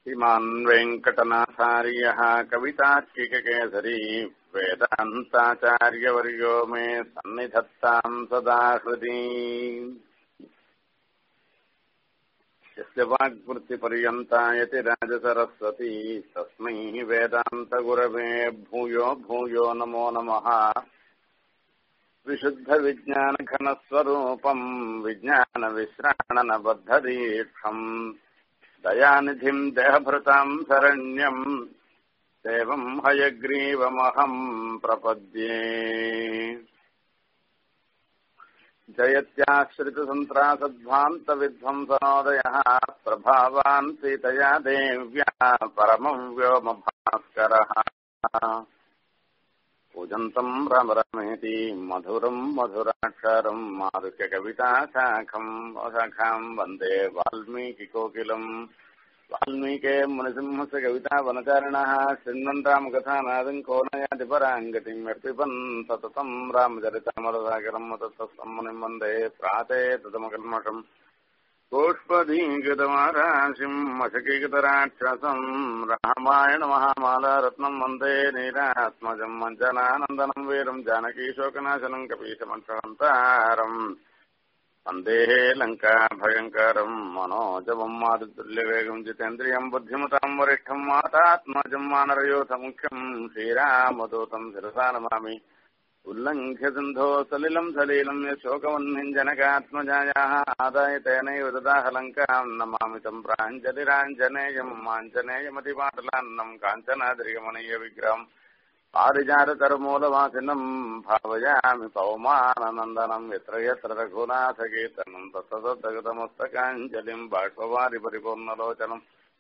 श्रीमान् वेङ्कटनाथार्यः कवितार्किककेसरी वेदान्ताचार्यवर्यो मे सन्निधत्ताम् सदा हृदि यस्य वाग्वृत्तिपर्यन्ता यति राजसरस्वती तस्मै वेदान्तगुरवे भूयो भूयो नमो नमः विशुद्धविज्ञानघनस्वरूपम् विज्ञानविश्राणनबद्धदीक्षम् दयानिधिम् देहभृताम् शरण्यम् देवम् हयग्रीवमहम् प्रपद्ये जयत्याश्रितसन्त्रासध्वान्तविध्वंसनोदयः प्रभावान् सीतया देव्या परमम् व्योमभास्करः पूजन्तम् राम रमेति मधुरम् मधुराक्षरम् मारुक्यकविताशाखम् शाखाम् वन्दे वाल्मीकिकोकिलम् वाल्मीके मुनिसिंहस्य कवितावनचारिणः शृण्वन् रामकथानादम् कोनयादिपराङ्गतिम् यर्पिबन् सततम् रामचरितमरसागरम् तत्तम् मुनिम् वन्दे प्राते तदमकल्मषम् पुष्पदीकृतमाराशिम् अशकीकृतराक्षसम् रामायणमहामालारत्नम् वन्दे नीरात्मजम् मञ्जनानन्दनम् वीरम् जानकीशोकनाशनम् कपीशमक्षणन्तारम् वन्देः लङ्काभयङ्करम् मनोजवम् मारुतुल्यवेगम् जितेन्द्रियम् बुद्धिमताम् वरिष्ठम् मातात्मजम् मानरयोथमुख्यम् श्रीरामदूतम् शिरसा नमामि उल्लङ्घ्य सिन्धो सलिलम् सलीलम् यशोकवह्निम् जनकात्मजायाः आदाय तेनैव ददाह लङ्काम् नमामि तम् प्राञ्जलिराञ्जनेयम् माञ्जनेयमतिपाटलान्नम् काञ्चनाद्रिगमनीय विग्रहम् पारिजातकरमूलवासिनम् भावयामि पौमाननन्दनम् यत्र यत्र रघुनाथकीर्तनम् तत्तदगतमस्तकाञ्जलिम् बाष्पवारि परिपूर्णलोचनम्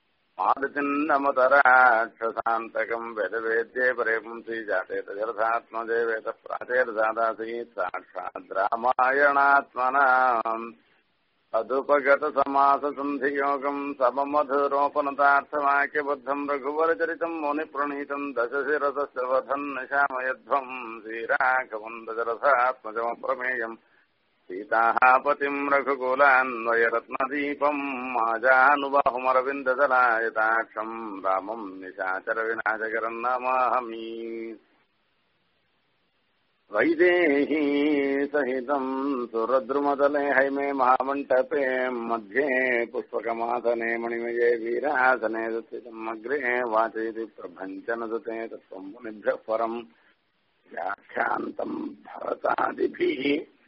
मारुतिन्नमतराक्षसान्तकम् वेदवेद्ये परे पुंसि जाते तजर्थात्मजे वेदः प्राचेर्जादासीत् साक्षात् रामायणात्मना अदुपगतसमाससन्धियोगम् सममधुरोपनतार्थवाक्यबद्धम् रघुवरचरितम् मुनिप्रणीतम् दशशिरसस्य वधन् निशामयध्वम् श्रीराघवम् दशरथात्मजमप्रमेयम् सीताः पतिम् रघुकुलान्वयरत्नदीपम् माजानुबाहुमरविन्ददलायताक्षम् रामम् निशाचरविनाशकरम् नमामि वैदेही सहितम् सुरद्रुमतले हैमे महामण्टपे मध्ये पुष्पकमासने मणिमये वीरासने स्थितम् अग्रे वाचयति प्रभञ्चनदते तत्त्वम् मुनिभ्यः परम् व्याख्यान्तम् भरतादिभिः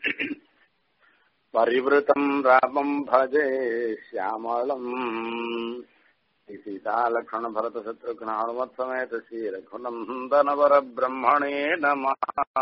परिवृतम् रामम् भजे श्यामलम् सीतालक्ष्मणभरतशत्रुघ्नानुमत्समेत श्रीरघुनन्दनवरब्रह्मणे नमः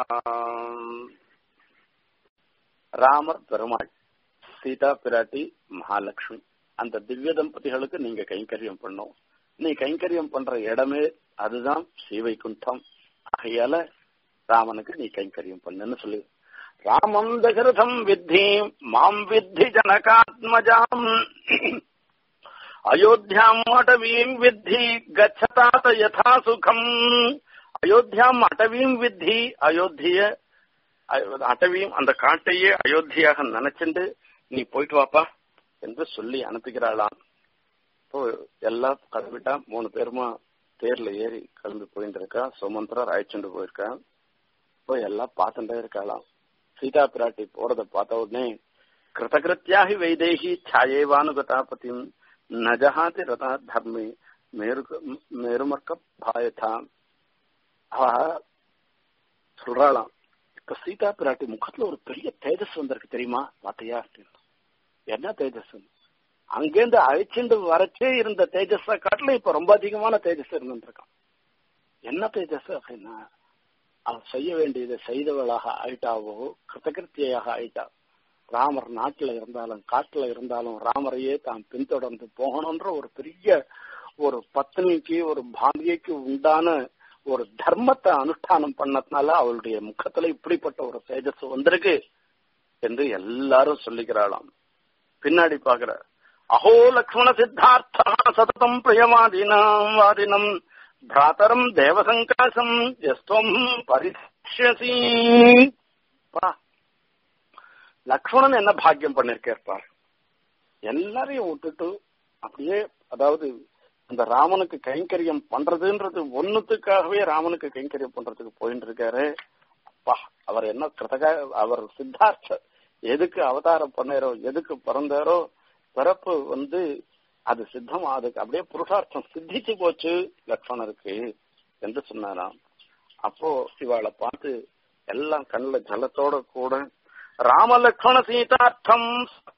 ராமர் பெருமாள் சீதா பிராட்டி மகாலட்சுமி அந்த திவ்ய தம்பதிகளுக்கு நீங்க கைங்கரியம் பண்ணும் நீ கைங்கரியம் பண்ற இடமே அதுதான் ஸ்ரீவைகுண்டம் ஆகையால ராமனுக்கு நீ கைங்கரியம் பண்ணுன்னு சொல்லி ராமம் தசரதம் வித்தி மாம் வித்தி ஜனகாத்மஜாம் அயோத்தியாம் அடவீம் வித்தி கச்சதாத யதா சுகம் அயோத்தியாம் அடவீம் வித்தி அயோத்திய அடவியும் அந்த காட்டையே அயோத்தியாக நினைச்சுண்டு நீ போயிட்டு வாப்பா என்று சொல்லி அனுப்புகிறாளாம் இப்போ எல்லாம் கிளம்பிட்டா மூணு பேருமா தேர்ல ஏறி கிளம்பி போயிட்டு இருக்கா சுமந்திரர் அழைச்சுட்டு போயிருக்கா இப்போ எல்லாம் பார்த்துட்டே இருக்காளாம் சீதா பிராட்டி போறத பார்த்த உடனே கிருதகிருத்தியாகி வைதேகி சாயேவானுகதாபதியும் நஜஹாதி ரதா தர்மி மேரு மேருமர்க்க பாயதா அவ சொல்றாளாம் இப்ப சீதா பிராட்டி முகத்துல ஒரு பெரிய தேஜஸ் வந்திருக்கு தெரியுமா பாத்தையா அப்படின்னு என்ன தேஜஸ் அங்கேருந்து அழைச்சிட்டு வரச்சே இருந்த தேஜஸ காட்டுல இப்ப ரொம்ப அதிகமான தேஜஸ் இருந்துருக்கான் என்ன தேஜஸ் அப்படின்னா அவன் செய்ய வேண்டியதை செய்தவளாக ஆயிட்டாவோ கிருத்தகிருத்தியாக ஆயிட்டா ராமர் நாட்டுல இருந்தாலும் காட்டுல இருந்தாலும் ராமரையே தான் பின்தொடர்ந்து போகணும்ன்ற ஒரு பெரிய ஒரு பத்னிக்கு ஒரு பாந்தியக்கு உண்டான ஒரு தர்மத்தை அனுஷ்டானம் பண்ணதுனால அவளுடைய முகத்துல இப்படிப்பட்ட ஒரு தேஜஸ் வந்திருக்கு என்று எல்லாரும் சொல்லிக்கிறாளாம் பின்னாடி பாக்குற அஹோ லக்ஷ்மண சித்தார்த்தா சததம் பிரியவாதினம் வாதினம் பிராத்தரம் தேவசங்காசம் எஸ்வம் பரிஷ்யசி லக்ஷ்மணன் என்ன பாக்கியம் பண்ணிருக்கார் பாரு எல்லாரையும் விட்டுட்டு அப்படியே அதாவது அந்த ராமனுக்கு கைங்கரியம் பண்றதுன்றது ஒண்ணுத்துக்காகவே ராமனுக்கு கைங்கரியம் பண்றதுக்கு போயிட்டு இருக்காரு அப்பா அவர் என்ன கிருதக அவர் சித்தார்த்த எதுக்கு அவதாரம் பண்ணாரோ எதுக்கு பிறந்தாரோ பிறப்பு வந்து அது சித்தம் அதுக்கு அப்படியே புருஷார்த்தம் சித்திச்சு போச்சு லக்ஷ்மணருக்கு என்று சொன்னாராம் அப்போ இவாளை பார்த்து எல்லாம் கண்ணுல ஜலத்தோட கூட ராமலக்ஷ்மண சீதார்த்தம்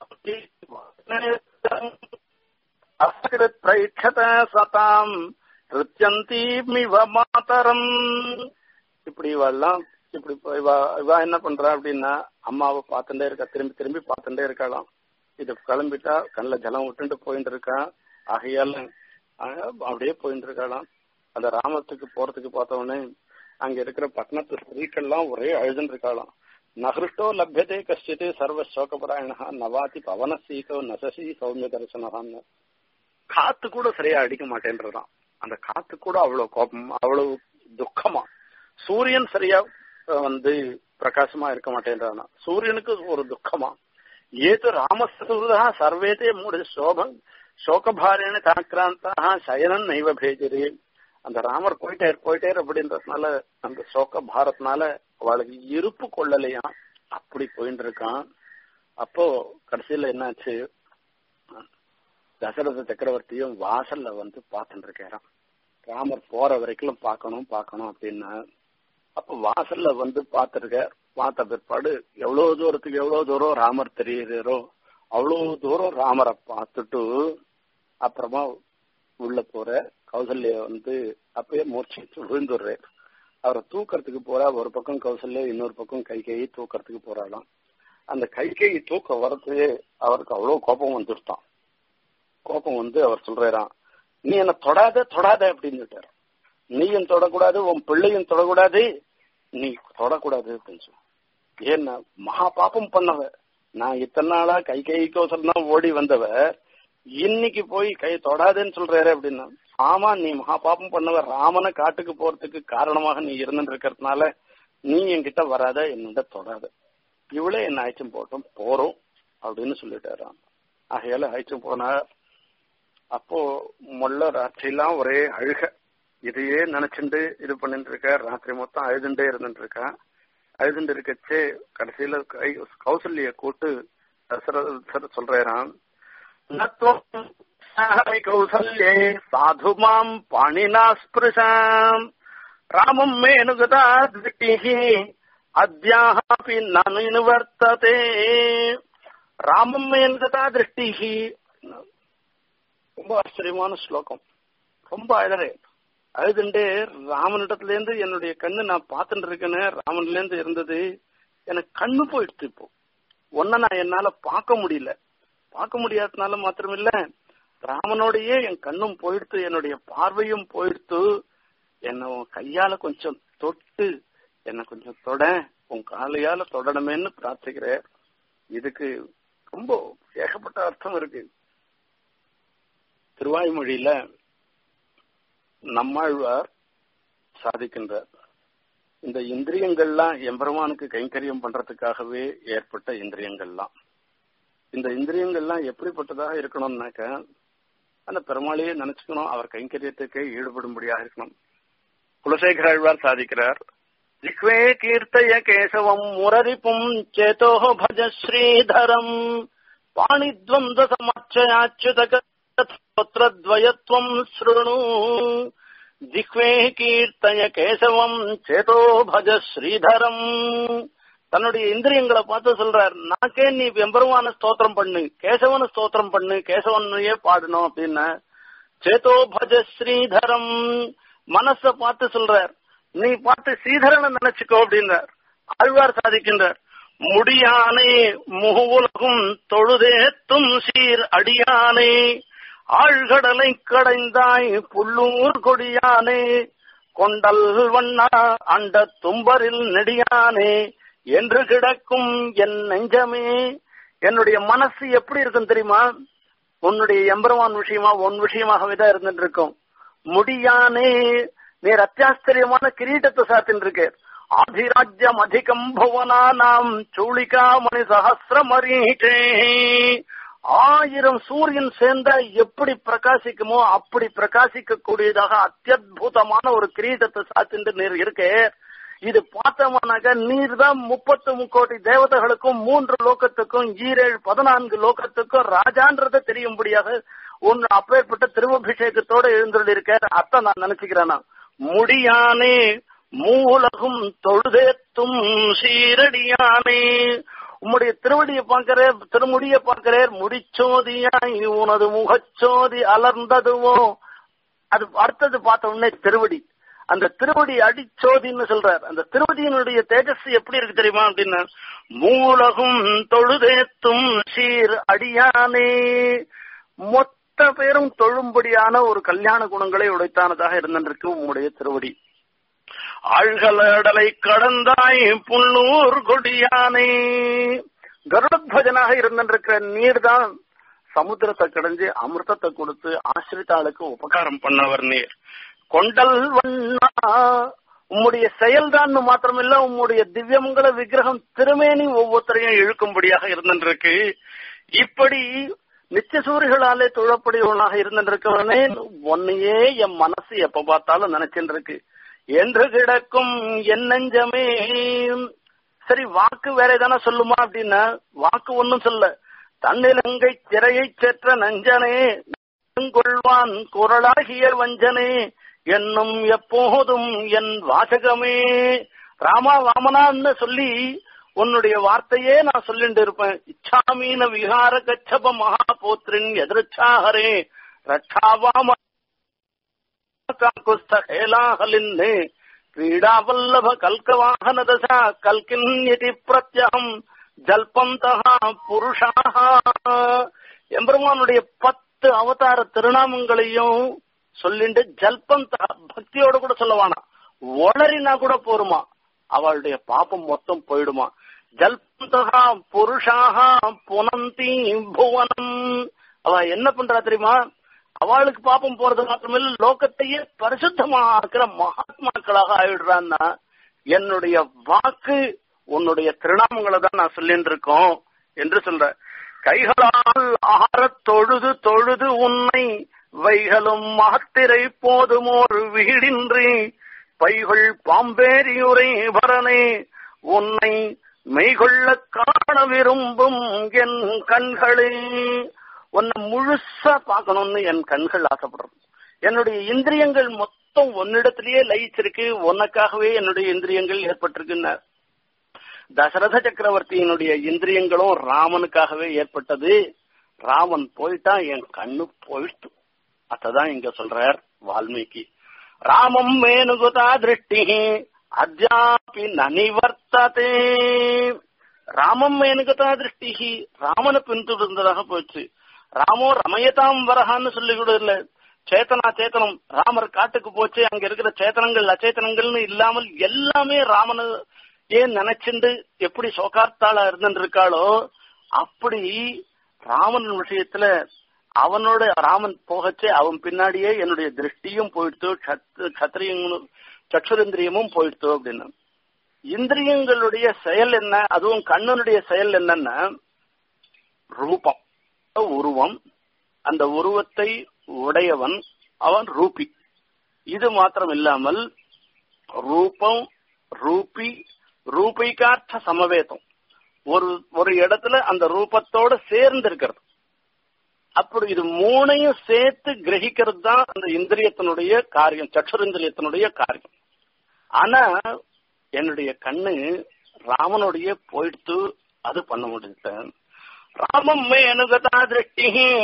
பிரேட்சத சதாம் ரித்யந்தீமிவ மாதரம் இப்படி இவெல்லாம் இப்படி இவ இவ என்ன பண்றா அப்படின்னா அம்மாவை பார்த்துட்டே இருக்கா திரும்பி திரும்பி பார்த்துட்டே இருக்கலாம் இது கிளம்பிட்டா கண்ணில் ஜலம் விட்டுட்டு போயிட்டு இருக்கா ஆகையால அப்படியே போயிட்டு இருக்கலாம் அந்த ராமத்துக்கு போறதுக்கு பார்த்தவொடனே அங்க இருக்கிற பட்டணத்து ஸ்திரீக்கள்லாம் ஒரே அழுதுன்னு இருக்காளாம் நகிருஷ்டோ லப்யதே கஷ்டித்து சர்வ சோகபராயணா நவாதி பவன சீகோ நசசி சௌமிய தரிசனகான்னு காத்து கூட சரியா அடிக்க மாட்டேன்றதான் அந்த காத்து கூட அவ்வளவு கோபம் அவ்வளவு துக்கமா சூரியன் சரியா வந்து பிரகாசமா இருக்க மாட்டேன்றானா சூரியனுக்கு ஒரு துக்கமா ஏது ராமசூதா சர்வேதே மூட சோபம் சோகபாரேன தாக்கிராந்தா சயனன் நைவ பேஜரே அந்த ராமர் போயிட்டார் போயிட்டார் அப்படின்றதுனால அந்த சோக பாரத்னால அவளுக்கு இருப்பு கொள்ளலையா அப்படி போயிட்டு இருக்கான் அப்போ கடைசியில என்னாச்சு தசரத சக்கரவர்த்தியும் வாசல்ல வந்து பார்த்துட்டு இருக்காராம் ராமர் போற வரைக்கும் பார்க்கணும் பார்க்கணும் அப்படின்னா அப்ப வாசல்ல வந்து பார்த்திருக்க பார்த்த பிற்பாடு எவ்வளவு தூரத்துக்கு எவ்வளவு தூரம் ராமர் தெரியுறாரோ அவ்வளவு தூரம் ராமரை பார்த்துட்டு அப்புறமா உள்ள போற கௌசல்ய வந்து அப்பயே மூர்ச்சிச்சு விழுந்துடுறாரு அவரை தூக்கறதுக்கு போறா ஒரு பக்கம் கௌசல்யா இன்னொரு பக்கம் கைகையை தூக்கறதுக்கு போறாளாம் அந்த கைகையை தூக்க வரது அவருக்கு அவ்வளவு கோபம் வந்துருட்டான் கோபம் வந்து அவர் சொல்றாராம் நீ என்ன தொடாத தொடாத அப்படின்னு சொல்லிட்டாரு நீயும் தொடக்கூடாது உன் பிள்ளையும் தொடக்கூடாது நீ தொடக்கூடாது அப்படின்னு சொல்லு ஏன்னா மகா பாப்பம் பண்ணவ நான் இத்தனை நாளா கை கைக்கோசரம் தான் ஓடி வந்தவ இன்னைக்கு போய் கை தொடாதுன்னு சொல்றாரு அப்படின்னா ஆமா நீ மகா பாப்பம் பண்ணவ ராமனை காட்டுக்கு போறதுக்கு காரணமாக நீ இருந்துட்டு இருக்கிறதுனால நீ என்கிட்ட வராத என்னிட்ட தொடாத இவளே என்ன அழைச்சும் போட்டோம் போறோம் அப்படின்னு சொல்லிட்டாராம் ஆகையால அழைச்சும் போனார் அப்போ முள்ள ராத்திரிலாம் ஒரே அழுக இதையே நினைச்சுட்டு இது பண்ணிட்டு இருக்க ராத்திரி மொத்தம் அழுதுண்டே இருந்துட்டு இருக்கா அழுதுண்டு இருக்கச்சே கடைசியில கை கௌசல்ய கூட்டு தசரதர் சொல்றாராம் கௌசல்யே சாது மாம் பாணினா ஸ்பிருஷாம் ராமம் மேனுகதா திருஷ்டி அத்தியாபி நனு வர்த்ததே ராமம் மேனுகதா திருஷ்டி ரொம்ப ஆச்சரியமான ஸ்லோகம் ரொம்ப அழறே அழுதுண்டே ராமனிடத்துல இருந்து என்னுடைய கண்ணு நான் பார்த்துட்டு இருக்கேன்னு ராமன்ல இருந்து இருந்தது எனக்கு கண்ணு போயிடுச்சு இப்போ ஒன்ன நான் என்னால பார்க்க முடியல பார்க்க முடியாததுனால மாத்திரம் இல்ல ராமனோடயே என் கண்ணும் போயிடுத்து என்னுடைய பார்வையும் போயிடுத்து என்ன உன் கையால கொஞ்சம் தொட்டு என்ன கொஞ்சம் தொட உன் காலையால தொடணுமேன்னு பிரார்த்திக்கிறேன் இதுக்கு ரொம்ப ஏகப்பட்ட அர்த்தம் இருக்கு திருவாய்மொழியில நம்மாழ்வார் சாதிக்கின்றார் இந்த இந்திரியங்கள்லாம் எம்பெருமானுக்கு கைங்கரியம் பண்றதுக்காகவே ஏற்பட்ட இந்திரியங்கள்லாம் இந்த இந்திரியங்கள்லாம் எப்படிப்பட்டதாக இருக்கணும்னாக்க அந்த பெருமாளையே நினைச்சுக்கணும் அவர் கைங்கரியத்துக்கே ஈடுபடும்படியாக இருக்கணும் குலசேகர ஆழ்வார் சாதிக்கிறார் ஜிக்வே கீர்த்தய கேசவம் முரரிப்பும் சேதோ பஜ ஸ்ரீதரம் பாணித்வந்த சமச்சயாச்சுதக स्तोत्रद्वयत्वम् शृणु जिह्वे கீர்த்தய கேசவம் சேதோ பஜ ஸ்ரீதரம் தன்னுடைய இந்திரியங்களை பார்த்து சொல்றார் நாக்கே நீ எம்பெருமான ஸ்தோத்திரம் பண்ணு கேசவன ஸ்தோத்திரம் பண்ணு கேசவனையே பாடணும் அப்படின்னு சேதோ பஜ ஸ்ரீதரம் மனச பார்த்து சொல்றார் நீ பார்த்து ஸ்ரீதரனை நினைச்சுக்கோ அப்படின்றார் ஆழ்வார் சாதிக்கின்றார் முடியானே முகுவுலகும் தொழுதேத்தும் சீர் அடியானே ஆழ்கடலை கடைந்தாய் புள்ளூர் கொடியானே கொண்டல் வண்ணா அண்ட தும்பரில் நெடியானே என்று கிடக்கும் என் நெஞ்சமே என்னுடைய மனசு எப்படி இருக்கும் தெரியுமா உன்னுடைய எம்பெருமான் விஷயமா உன் விஷயமாகவே தான் இருந்துட்டு இருக்கும் முடியானே நீர் அத்தியாச்சரியமான கிரீட்டத்தை சாத்தின் இருக்கு ஆதிராஜ்யம் அதிகம் புவனானாம் சூளிகாமணி சஹசிரமரீட்டே ஆயிரம் சூரியன் சேர்ந்தா எப்படி பிரகாசிக்குமோ அப்படி பிரகாசிக்க கூடியதாக அத்தியுதமான ஒரு கிரீடத்தை சாத்திட்டு நீர் இருக்கே இது பார்த்தோம்னாக்க நீர் தான் முப்பத்து முக்கோடி தேவதைகளுக்கும் மூன்று லோகத்துக்கும் ஈரேழு பதினான்கு லோகத்துக்கும் ராஜான்றதை தெரியும்படியாக ஒன்னு அப்பேற்பட்ட திருவபிஷேகத்தோட எழுந்துள்ளிருக்க அத்தை நான் நினைச்சுக்கிறேன் நான். முடியானே மூலகும் தொழுதேத்தும் சீரடியானே உம்முடைய திருவடியை பார்க்கிறேன் திருமுடிய பார்க்கிறேன் முடிச்சோதியாய் உனது முகச்சோதி அலர்ந்ததுவோ அது அடுத்தது பார்த்த உடனே திருவடி அந்த திருவடி அடிச்சோதின்னு சொல்றார் அந்த திருவடியினுடைய தேஜஸ் எப்படி இருக்கு தெரியுமா அப்படின்னா மூலகும் தொழுதேத்தும் சீர் அடியானே மொத்த பேரும் தொழும்படியான ஒரு கல்யாண குணங்களை உடைத்தானதாக இருந்திருக்கு உம்முடைய திருவடி ஆழ்கலடலை கடந்தாய் புல்லூர் கொடியானே கருடத்வஜனாக இருந்திருக்கிற நீர் தான் சமுத்திரத்தை கடைஞ்சு அமிர்தத்தை கொடுத்து ஆசிரித்தாளுக்கு உபகாரம் பண்ணவர் நீர் கொண்டல் வண்ணா உம்முடைய செயல்தான் மாத்திரமில்ல உம்முடைய திவ்யமங்கல விக்கிரகம் திருமேனி ஒவ்வொருத்தரையும் இழுக்கும்படியாக இருந்திருக்கு இப்படி நிச்சசூரிகளாலே தொழப்படியவனாக இருந்திருக்கவனே உன்னையே என் மனசு எப்ப பார்த்தாலும் நினைச்சுட்டு இருக்கு என்று கிடக்கும் என் நெஞ்சமே சரி வாக்கு வேற எதான சொல்லுமா அப்படின்னா வாக்கு ஒன்னும் சொல்ல தன்னிலங்கை சிறையை செற்ற நஞ்சனே கொள்வான் குரலாகிய வஞ்சனே என்னும் எப்போதும் என் வாசகமே ராமா வாமனான்னு சொல்லி உன்னுடைய வார்த்தையே நான் சொல்லிட்டு இருப்பேன் இச்சாமீன விஹார கச்சப மகாபோத்ரின் எதிர்ச்சாகரே ரட்சாவாம காக்குஸ்தேலாஹலின்னு क्रीडावल्लभ कल्कवाहन दशा कल्किन्यति प्रत्यहम् ஜல்பந்தகா புருஷாக எம்பெருமானுடைய பத்து அவதார திருநாமங்களையும் சொல்லிட்டு ஜல்பந்தகா பக்தியோட கூட சொல்லவானா ஒளரினா கூட போருமா அவளுடைய பாப்பம் மொத்தம் போயிடுமா ஜல்பந்தகா புருஷாக புனந்தி புவனம் அவ என்ன பண்றா தெரியுமா அவளுக்கு பாப்பம் போறது மாத்திரமில்ல லோகத்தையே பரிசுத்தமாக்குற மகாத்மாக்களாக ஆயிடுறான்னா என்னுடைய வாக்கு உன்னுடைய திருநாமங்களை தான் நான் சொல்லிட்டு இருக்கோம் என்று சொல்ற கைகளால் ஆறத் தொழுது தொழுது உன்னை வைகளும் மாத்திரை போதுமோர் வீடின்றி பைகள் பாம்பேரியுரை பரனே உன்னை மெய்கொள்ள காண விரும்பும் என் கண்களே உன்னை முழுசா பார்க்கணும்னு என் கண்கள் ஆசைப்படுறது என்னுடைய இந்திரியங்கள் மொத்தம் உன்னிடத்திலேயே லயிச்சிருக்கு உனக்காகவே என்னுடைய இந்திரியங்கள் ஏற்பட்டிருக்குன்னார் தசரத சக்கரவர்த்தியினுடைய இந்திரியங்களும் ராமனுக்காகவே ஏற்பட்டது ராமன் போயிட்டா என் கண்ணு போயிட்டு அதான் இங்க சொல்றார் வால்மீகி ராமம் மேனுகுதா திருஷ்டி அத்யாபி நனிவர்த்ததே ராமம் மேனுகுதா திருஷ்டி ராமனை பின்தொடர்ந்ததாக போச்சு ராமோ ரமயதாம் வரகான்னு சொல்லி கூட இல்ல சேத்தனா சேத்தனம் ராமர் காட்டுக்கு போச்சு அங்க இருக்கிற சேத்தனங்கள் அச்சேத்தனங்கள்னு இல்லாமல் எல்லாமே ராமனு ஏன் நினைச்சுண்டு எப்படி சோகார்த்தாளா இருந்துட்டு இருக்காளோ அப்படி ராமன் விஷயத்துல அவனோட ராமன் போகச்சே அவன் பின்னாடியே என்னுடைய திருஷ்டியும் போயிடுத்து கத்திரியங்களும் சக்ஷுரேந்திரியமும் போயிடுத்து அப்படின்னு இந்திரியங்களுடைய செயல் என்ன அதுவும் கண்ணனுடைய செயல் என்னன்னா ரூபம் உருவம் அந்த உருவத்தை உடையவன் அவன் ரூபி இது மாத்திரம் இல்லாமல் ரூபம் ரூபி ரூபிகார்த்த சமவேதம் ஒரு ஒரு இடத்துல அந்த ரூபத்தோட சேர்ந்து இருக்கிறது அப்படி இது மூணையும் சேர்த்து கிரகிக்கிறது தான் அந்த இந்திரியத்தினுடைய காரியம் சக்ஷுரேந்திரியத்தினுடைய காரியம் ஆனா என்னுடைய கண்ணு ராமனுடைய போயிடுத்து அது பண்ண முடிஞ்சு ராமம் மேனுகதா திருஷ்டி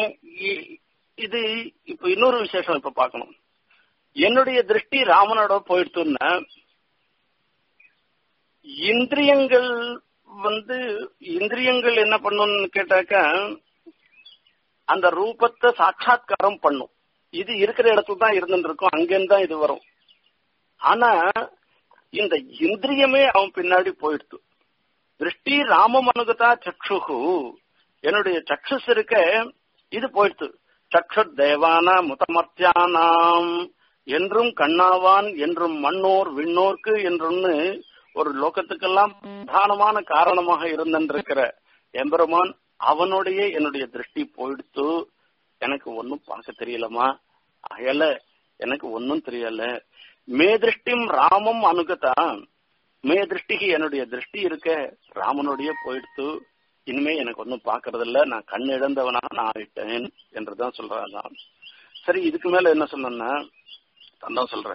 இது இப்ப இன்னொரு விசேஷம் இப்ப பார்க்கணும் என்னுடைய திருஷ்டி ராமனோட போயிடுத்துன்னா இந்திரியங்கள் வந்து இந்திரியங்கள் என்ன பண்ணும்னு கேட்டாக்கா அந்த ரூபத்தை சாட்சாத்காரம் பண்ணும் இது இருக்கிற இடத்துல தான் இருந்துட்டு இருக்கும் அங்கிருந்து தான் இது வரும் ஆனா இந்த இந்திரியமே அவன் பின்னாடி போயிடுத்து திருஷ்டி ராமம் அனுகதா சக்ஷுகு என்னுடைய சக்ஷுஸ் இருக்க இது போயிடுத்து சக்ஷு தேவான முதமர்த்தியானாம் என்றும் கண்ணாவான் என்றும் மண்ணோர் விண்ணோர்க்கு என்றொன்னு ஒரு லோகத்துக்கெல்லாம் பிரதானமான காரணமாக இருந்திருக்கிற எம்பெருமான் அவனுடைய என்னுடைய திருஷ்டி போயிடுத்து எனக்கு ஒன்னும் பார்க்க தெரியலமா அயல எனக்கு ஒன்னும் தெரியல மே திருஷ்டிம் ராமம் அணுகதா மே திருஷ்டிக்கு என்னுடைய திருஷ்டி இருக்க ராமனுடைய போயிடுத்து இனிமே எனக்கு ஒன்னும் பாக்குறது இல்ல நான் கண் இழந்தவனாக நான் ஆயிட்டேன் என்றுதான் சொல்றான் சரி இதுக்கு மேல என்ன சொன்னா தந்தான் சொல்ற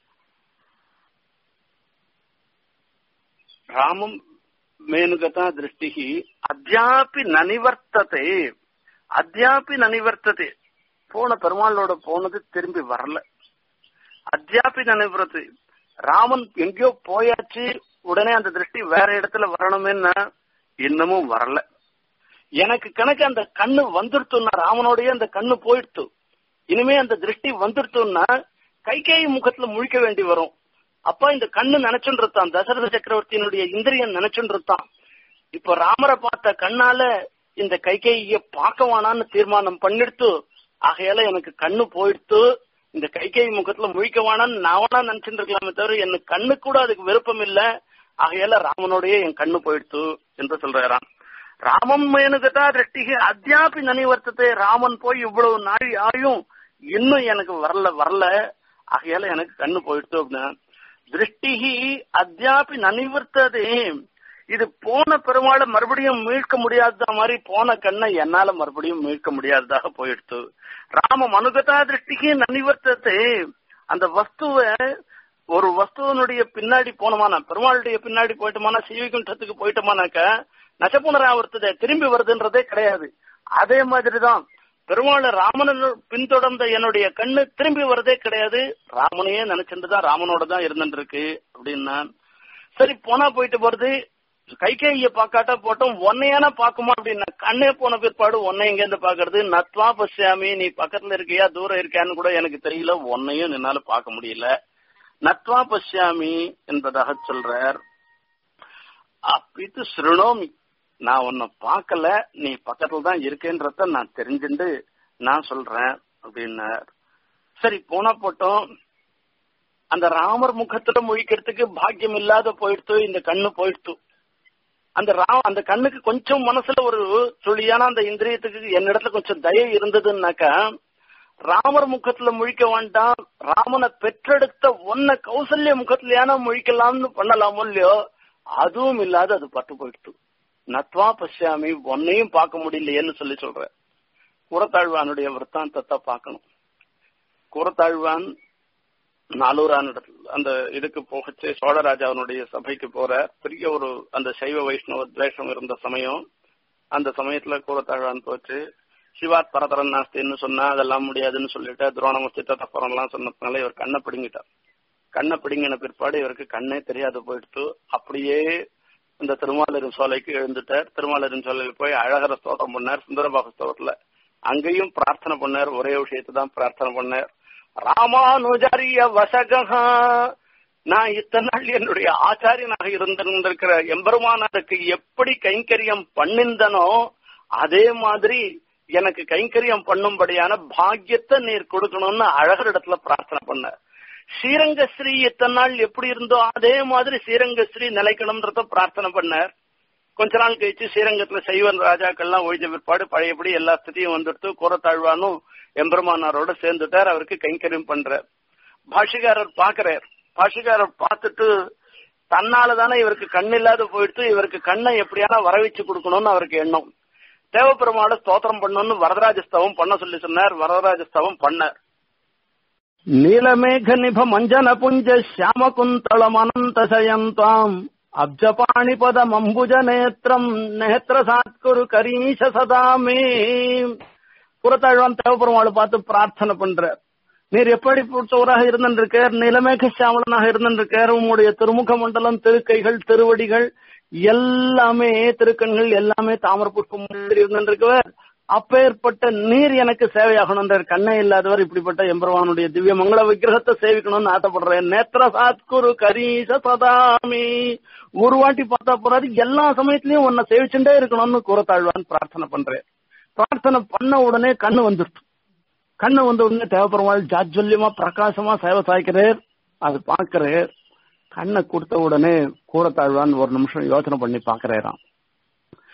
ராமம் மேனுகதா திருஷ்டி அத்தியாபி நனிவர்த்ததே அத்தியாபி நனிவர்த்ததே போன பெருமாளோட போனது திரும்பி வரல அத்தியாபி நனிவர்த்து ராமன் எங்கேயோ போயாச்சு உடனே அந்த திருஷ்டி வேற இடத்துல வரணுமேன்னா இன்னமும் வரல எனக்கு கணக்கு அந்த கண்ணு வந்துருத்துன்னா ராமனோடய அந்த கண்ணு போயிடுத்து இனிமே அந்த திருஷ்டி வந்துருத்துன்னா கைகேயி முகத்துல முழிக்க வேண்டி வரும் அப்ப இந்த கண்ணு நினைச்சுட்டு இருக்கான் தசரத சக்கரவர்த்தியினுடைய இந்திரியன் நினைச்சுட்டு இருக்கான் இப்ப ராமரை பார்த்த கண்ணால இந்த கைகேய பார்க்க வேணான்னு தீர்மானம் பண்ணிடுத்து ஆகையால எனக்கு கண்ணு போயிடுத்து இந்த கைகேயி முகத்துல முழிக்க வேணான்னு நான் வேணா நினைச்சுட்டு இருக்கலாமே தவிர எனக்கு கண்ணு கூட அதுக்கு விருப்பம் இல்ல ஆகையால ராமனோடய என் கண்ணு போயிடுத்து என்று சொல்றாராம் ராமம் மேனுகதா திருஷ்டிகை அத்தியாபி நனிவர்த்தத்தை ராமன் போய் இவ்வளவு நாள் ஆயும் இன்னும் எனக்கு வரல வரல ஆகையால எனக்கு கண்ணு போயிடுத்து அப்படின்னா திருஷ்டிகி அத்தியாபி நனிவர்த்ததே இது போன பெருமாளை மறுபடியும் மீட்க முடியாத மாதிரி போன கண்ணை என்னால மறுபடியும் மீட்க முடியாததாக போயிடுத்து ராம மனுகதா திருஷ்டிக்கு நனிவர்த்தத்தை அந்த வஸ்துவ ஒரு வஸ்துவனுடைய பின்னாடி போனோமானா பெருமாளுடைய பின்னாடி போயிட்டோமானா சீவிகுண்டத்துக்கு போயிட்டோமானாக்க நசப்புனராவர்த்ததை திரும்பி வருதுன்றதே கிடையாது அதே மாதிரிதான் பெருமாள் ராமனை பின்தொடர்ந்த என்னுடைய கண்ணு திரும்பி வரதே கிடையாது ராமனையே நினைச்சிருந்துதான் ராமனோட தான் இருந்துருக்கு அப்படின்னா சரி போனா போயிட்டு போறது கைகேய பாக்காட்டா போட்டோம் ஒன்னையான பாக்குமா அப்படின்னா கண்ணே போன பிற்பாடு ஒன்னை எங்க இருந்து பாக்குறது நத்வா பசியாமி நீ பக்கத்துல இருக்கியா தூரம் இருக்கியான்னு கூட எனக்கு தெரியல ஒன்னையும் என்னால பார்க்க முடியல நத்வா பசியாமி என்பதாக சொல்றார் அப்பித்து சிறுணோமி நான் உன்னை பார்க்கல நீ பக்கத்துல தான் இருக்கேன்றத நான் தெரிஞ்சுண்டு நான் சொல்றேன் அப்படின்னார் சரி போனா போட்டோம் அந்த ராமர் முகத்துல முழிக்கிறதுக்கு பாக்கியம் இல்லாத போயிடுத்து இந்த கண்ணு போயிடுத்து அந்த ரா அந்த கண்ணுக்கு கொஞ்சம் மனசுல ஒரு சுழியான அந்த இந்திரியத்துக்கு என்னிடத்துல கொஞ்சம் தயை இருந்ததுன்னாக்கா ராமர் முகத்துல முழிக்க வேண்டாம் ராமனை பெற்றெடுத்த ஒன்ன கௌசல்ய முகத்திலேயான முழிக்கலாம்னு பண்ணலாமோ இல்லையோ அதுவும் இல்லாத அது பட்டு போயிடுத்து நத்வா பசியாமி ஒன்னையும் பார்க்க முடியலையேன்னு சொல்லி சொல்ற கூறத்தாழ்வானுடைய விற்த்தாந்தத்தை பார்க்கணும் கூறத்தாழ்வான் நாலூரான் அந்த இதுக்கு போகச்சு சோழராஜாவனுடைய சபைக்கு போற பெரிய ஒரு அந்த சைவ வைஷ்ணவ துவேஷம் இருந்த சமயம் அந்த சமயத்துல கூறத்தாழ்வான் போச்சு சிவாத் பரதரன் நாஸ்தின்னு சொன்னா அதெல்லாம் முடியாதுன்னு சொல்லிட்டு துரோணமஸ்தி தத்தப்பரம் எல்லாம் சொன்னதுனால இவர் கண்ணை பிடுங்கிட்டார் கண்ணை பிடுங்கின பிற்பாடு இவருக்கு கண்ணே தெரியாது போயிடுத்து அப்படியே இந்த திருமாலிரும் சோலைக்கு எழுந்துட்டார் திருமாலிரும் சோலையில் போய் அழகர ஸ்தோத்திரம் பண்ணார் சுந்தரபாக ஸ்தோத்திரத்துல அங்கேயும் பிரார்த்தனை பண்ணார் ஒரே விஷயத்தை தான் பிரார்த்தனை பண்ணார் ராமானுஜாரிய வசகா நான் இத்தனை நாள் என்னுடைய ஆச்சாரியனாக இருந்திருந்திருக்கிற எம்பெருமானாருக்கு எப்படி கைங்கரியம் பண்ணிந்தனோ அதே மாதிரி எனக்கு கைங்கரியம் பண்ணும்படியான பாக்கியத்தை நீர் கொடுக்கணும்னு அழகர் இடத்துல பிரார்த்தனை பண்ண ஸ்ரீரங்கஸ்ரீ இத்தனை நாள் எப்படி இருந்தோ அதே மாதிரி ஸ்ரீரங்கஸ்ரீ நிலைக்கணும்ன்றத பிரார்த்தனை பண்ணார் கொஞ்ச நாள் கழிச்சு ஸ்ரீரங்கத்துல சைவன் ராஜாக்கள்லாம் ஒழிஞ்ச பிற்பாடு பழையபடி எல்லா ஸ்திதியும் வந்துடுத்து கூறத்தாழ்வானும் எம்பெருமானாரோட சேர்ந்துட்டார் அவருக்கு கைங்கரியம் பண்றார் பாஷிகாரர் பாக்குறார் பாஷிகாரர் பார்த்துட்டு தன்னால தானே இவருக்கு கண் இல்லாத போயிடுத்து இவருக்கு கண்ணை எப்படியான வரவச்சு கொடுக்கணும்னு அவருக்கு எண்ணம் தேவப்பெருமாளை ஸ்தோத்திரம் பண்ணணும்னு வரதராஜஸ்தவம் பண்ண சொல்லி சொன்னார் வரதராஜஸ்தவம் பண்ணார் நீலமேக நிப மஞ்சன புஞ்ச சியாம குந்தளம் அனந்த சயந்தாம் அப்ஜபாணிபதம் அம்புஜ நேத்திரம் நேத்திர சாத்குரு கரீஷ சதாமே புறத்தாழ்வான் தேவப்பெருமாளை பார்த்து பிரார்த்தனை பண்றார் நீர் எப்படி பொறுத்தவராக இருந்திருக்கார் நிலமேக சாமலனாக இருந்திருக்கார் உங்களுடைய திருமுக மண்டலம் திருக்கைகள் திருவடிகள் எல்லாமே திருக்கண்கள் எல்லாமே தாமர புஷ்பம் இருந்திருக்கவர் அப்பேற்பட்ட நீர் எனக்கு சேவையாகணும்ன்றார் கண்ணே இல்லாதவர் இப்படிப்பட்ட எம்பெருமானுடைய திவ்ய மங்கள விக்கிரகத்தை சேவிக்கணும்னு ஆசைப்படுறேன் நேத்திர சாத்குரு கரீச சதாமி ஒரு வாட்டி பார்த்தா போறாது எல்லா சமயத்திலயும் உன்னை சேவிச்சுட்டே இருக்கணும்னு கூறத்தாழ்வான்னு பிரார்த்தனை பண்றேன் பிரார்த்தனை பண்ண உடனே கண்ணு வந்துருச்சு கண்ணு வந்த உடனே தேவப்பெருமாள் ஜாஜ்வல்யமா பிரகாசமா சேவை சாய்க்கிறார் அது பாக்குறார் கண்ணை கொடுத்த உடனே கூறத்தாழ்வான் ஒரு நிமிஷம் யோசனை பண்ணி பாக்குறாராம்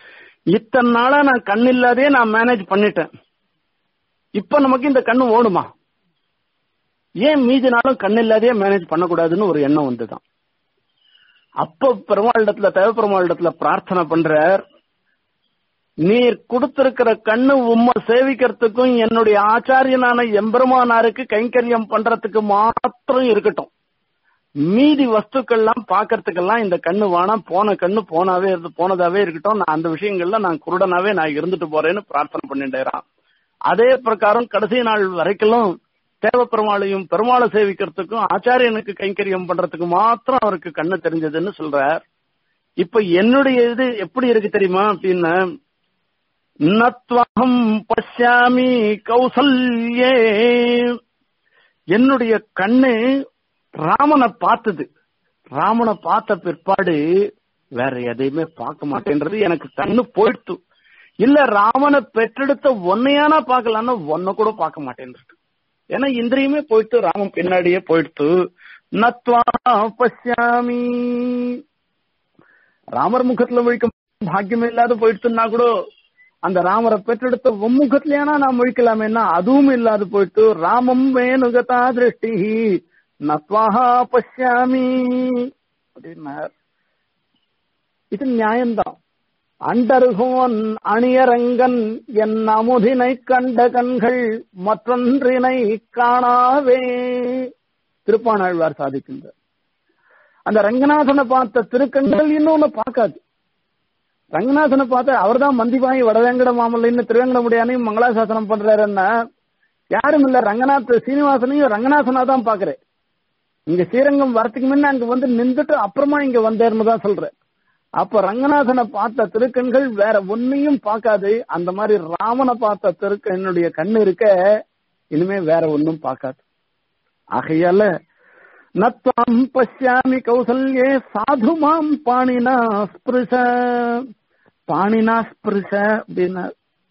இத்தனை நாளா நான் கண் இல்லாதே நான் மேனேஜ் பண்ணிட்டேன் இப்ப நமக்கு இந்த கண்ணு ஓடுமா ஏன் மீதி நாளும் கண் இல்லாதே மேனேஜ் பண்ணக்கூடாதுன்னு ஒரு எண்ணம் வந்துதான் அப்ப பெருமாளிடத்துல தேவ பெருமாளிடத்துல பிரார்த்தனை பண்றார் நீர் கொடுத்திருக்கிற கண்ணு உம்மை சேவிக்கிறதுக்கும் என்னுடைய ஆச்சாரியனான எம்பெருமானாருக்கு கைங்கரியம் பண்றதுக்கு மாத்திரம் இருக்கட்டும் மீதி வஸ்துக்கள்லாம் பாக்கறதுக்கெல்லாம் இந்த கண்ணு வேணாம் போன கண்ணு போனாவே இருந்து போனதாவே இருக்கட்டும் நான் அந்த விஷயங்கள்ல நான் குருடனாவே நான் இருந்துட்டு போறேன்னு பிரார்த்தனை பண்ணிட்டேறான் அதே பிரகாரம் கடைசி நாள் வரைக்கும் தேவ பெருமாளையும் பெருமாளை சேவிக்கிறதுக்கும் ஆச்சாரியனுக்கு கைங்கரியம் பண்றதுக்கு மாத்திரம் அவருக்கு கண்ணு தெரிஞ்சதுன்னு சொல்றார் இப்ப என்னுடைய இது எப்படி இருக்கு தெரியுமா அப்படின்னு நத்வகம் பஷ்யாமி கௌசல்யே என்னுடைய கண்ணு ராமனை பார்த்தது ராமனை பார்த்த பிற்பாடு வேற எதையுமே பார்க்க மாட்டேன்றது எனக்கு கண்ணு போயிடுத்து இல்ல ராமனை பெற்றெடுத்த ஒன்னையானா பார்க்கலான்னா ஒன்ன கூட பார்க்க மாட்டேன்றது ஏன்னா இந்திரியமே போயிட்டு ராமன் பின்னாடியே போயிடுத்து நத்வா பஷ்யாமி ராமர் முகத்துல முழிக்க பாக்கியம் இல்லாத போயிடுச்சுன்னா கூட அந்த ராமரை பெற்றெடுத்த உம்முகத்திலேனா நான் முழிக்கலாமேன்னா அதுவும் இல்லாது போயிட்டு ராமம் வேணுகதா திருஷ்டி நத்வாஹா பஷ்யாமி அப்படின்னார் இது நியாயம்தான் அண்டருகோன் அணியரங்கன் என் அமுதினை கண்ட கண்கள் மற்றொன்றினை காணாவே திருப்பாணாழ்வார் சாதிக்கின்றார் அந்த ரங்கநாதனை பார்த்த திருக்கண்கள் இன்னொன்னு பார்க்காது ரங்கநாதனை பார்த்த அவர் தான் மந்திபாயி வடவேங்கட மாமல்லின்னு திருவேங்கடமுடியானையும் மங்களாசாசனம் பண்றாருன்னா யாரும் இல்ல ரங்கநாத் சீனிவாசனையும் ரங்கநாதனா தான் பாக்குறேன் இங்க ஸ்ரீரங்கம் வரத்துக்கு முன்ன அங்க வந்து நின்றுட்டு அப்புறமா இங்க வந்தேர்னு தான் சொல்றேன் அப்ப ரங்கநாதனை பார்த்த திருக்கண்கள் வேற ஒன்னையும் பார்க்காது அந்த மாதிரி ராமனை பார்த்த திருக்கண்ணுடைய கண்ணு இருக்க இனிமே வேற ஒன்னும் பார்க்காது ஆகையால நத்வாம் பஷ்யாமி கௌசல்யே சாதுமாம் பாணினா ஸ்பிருஷ பாணினா ஸ்பிருஷ அப்படின்னா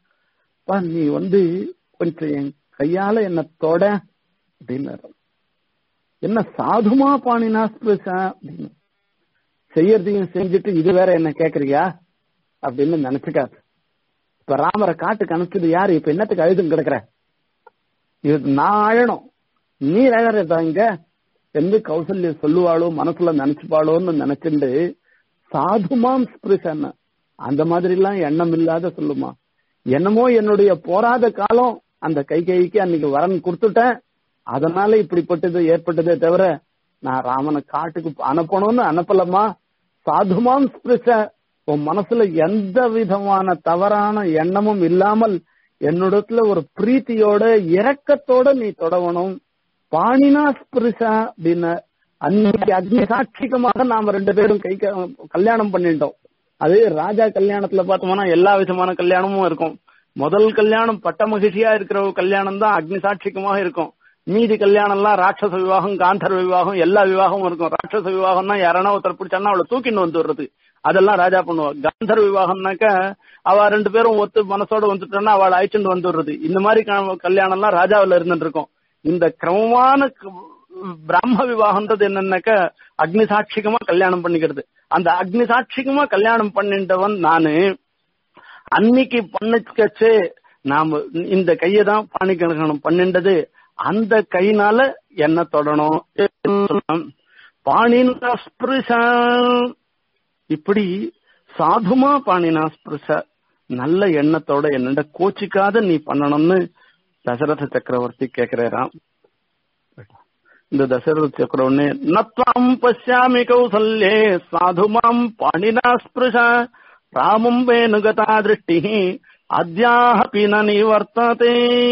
நீ வந்து கொஞ்சம் என் கையால என்ன தொட அப்படின்னாரு என்ன சாதுமா பாணினா ஸ்பிருஷ அப்படின்னு செய்யறதையும் செஞ்சுட்டு இது வேற என்ன கேக்குறியா அப்படின்னு நினைச்சுக்காது இப்ப ராமரை காட்டுக்கு அனுப்பிச்சது யாரு இப்ப என்னத்துக்கு அழுதும் கிடக்குற இது நான் அழணும் நீ அழறதா இங்க என்று கௌசல்ய சொல்லுவாளோ மனசுல நினைச்சுப்பாளோன்னு நினைச்சுண்டு சாதுமாம் ஸ்பிருஷன் அந்த மாதிரி எல்லாம் எண்ணம் இல்லாத சொல்லுமா என்னமோ என்னுடைய போராத காலம் அந்த கை கைக்கு அன்னைக்கு வரன் கொடுத்துட்டேன் அதனால இப்படிப்பட்டது ஏற்பட்டதே தவிர நான் ராமனை காட்டுக்கு அனுப்பணும்னு அனுப்பலமா சாதுமாம் ஸ்பிருஷ உன் மனசுல எந்த விதமான தவறான எண்ணமும் இல்லாமல் என்னிடத்துல ஒரு பிரீத்தியோட இரக்கத்தோட நீ தொடவணும் பாணினா ஸ்பிருஷா அப்படின்னு அன்னைக்கு அக்னி சாட்சிகமாக நாம ரெண்டு பேரும் கை கல்யாணம் பண்ணிட்டோம் அது ராஜா கல்யாணத்துல பார்த்தோம்னா எல்லா விதமான கல்யாணமும் இருக்கும் முதல் கல்யாணம் பட்ட மகிழ்ச்சியா இருக்கிற கல்யாணம் தான் அக்னி சாட்சிகமாக இருக்கும் மீதி கல்யாணம் எல்லாம் ராட்சச விவாகம் காந்தர்வ விவாகம் எல்லா விவாகமும் இருக்கும் ராட்சச விவாகம்னா யாரானா ஒருத்தர் பிடிச்சானா அவளை தூக்கின்னு வந்து விடுறது அதெல்லாம் ராஜா பண்ணுவா காந்தர்வ விவாகம்னாக்க அவ ரெண்டு பேரும் ஒத்து மனசோட வந்துட்டோன்னா அவளை அழைச்சுட்டு வந்து விடுறது இந்த மாதிரி கல்யாணம் எல்லாம் ராஜாவில இருந்துட்டு இருக்கும் இந்த கிரமமான பிராம விவாகம்ன்றது என்னன்னாக்க அக்னி சாட்சிகமா கல்யாணம் பண்ணிக்கிறது அந்த அக்னி சாட்சிகமா கல்யாணம் பண்ணிட்டவன் நானு அன்னைக்கு பண்ணிக்கச்சு நாம இந்த கையை தான் பாணி கல்யாணம் பண்ணிண்டது அந்த கைனால என்ன தொடணும் பாணினா ஸ்பிருஷ இப்படி சாதுமா பாணினா ஸ்பிருஷ நல்ல எண்ணத்தோட என்னண்ட கோச்சிக்காத நீ பண்ணணும்னு தசரத சக்கரவர்த்தி கேக்குறாராம் இந்த தசரத சக்கரவர்த்தி நத்வாம் பசியாமி கௌசல்யே சாதுமாம் பாணினா ஸ்பிருஷ ராமம் வேணுகதா திருஷ்டி அத்தியாஹபி நிவர்த்ததே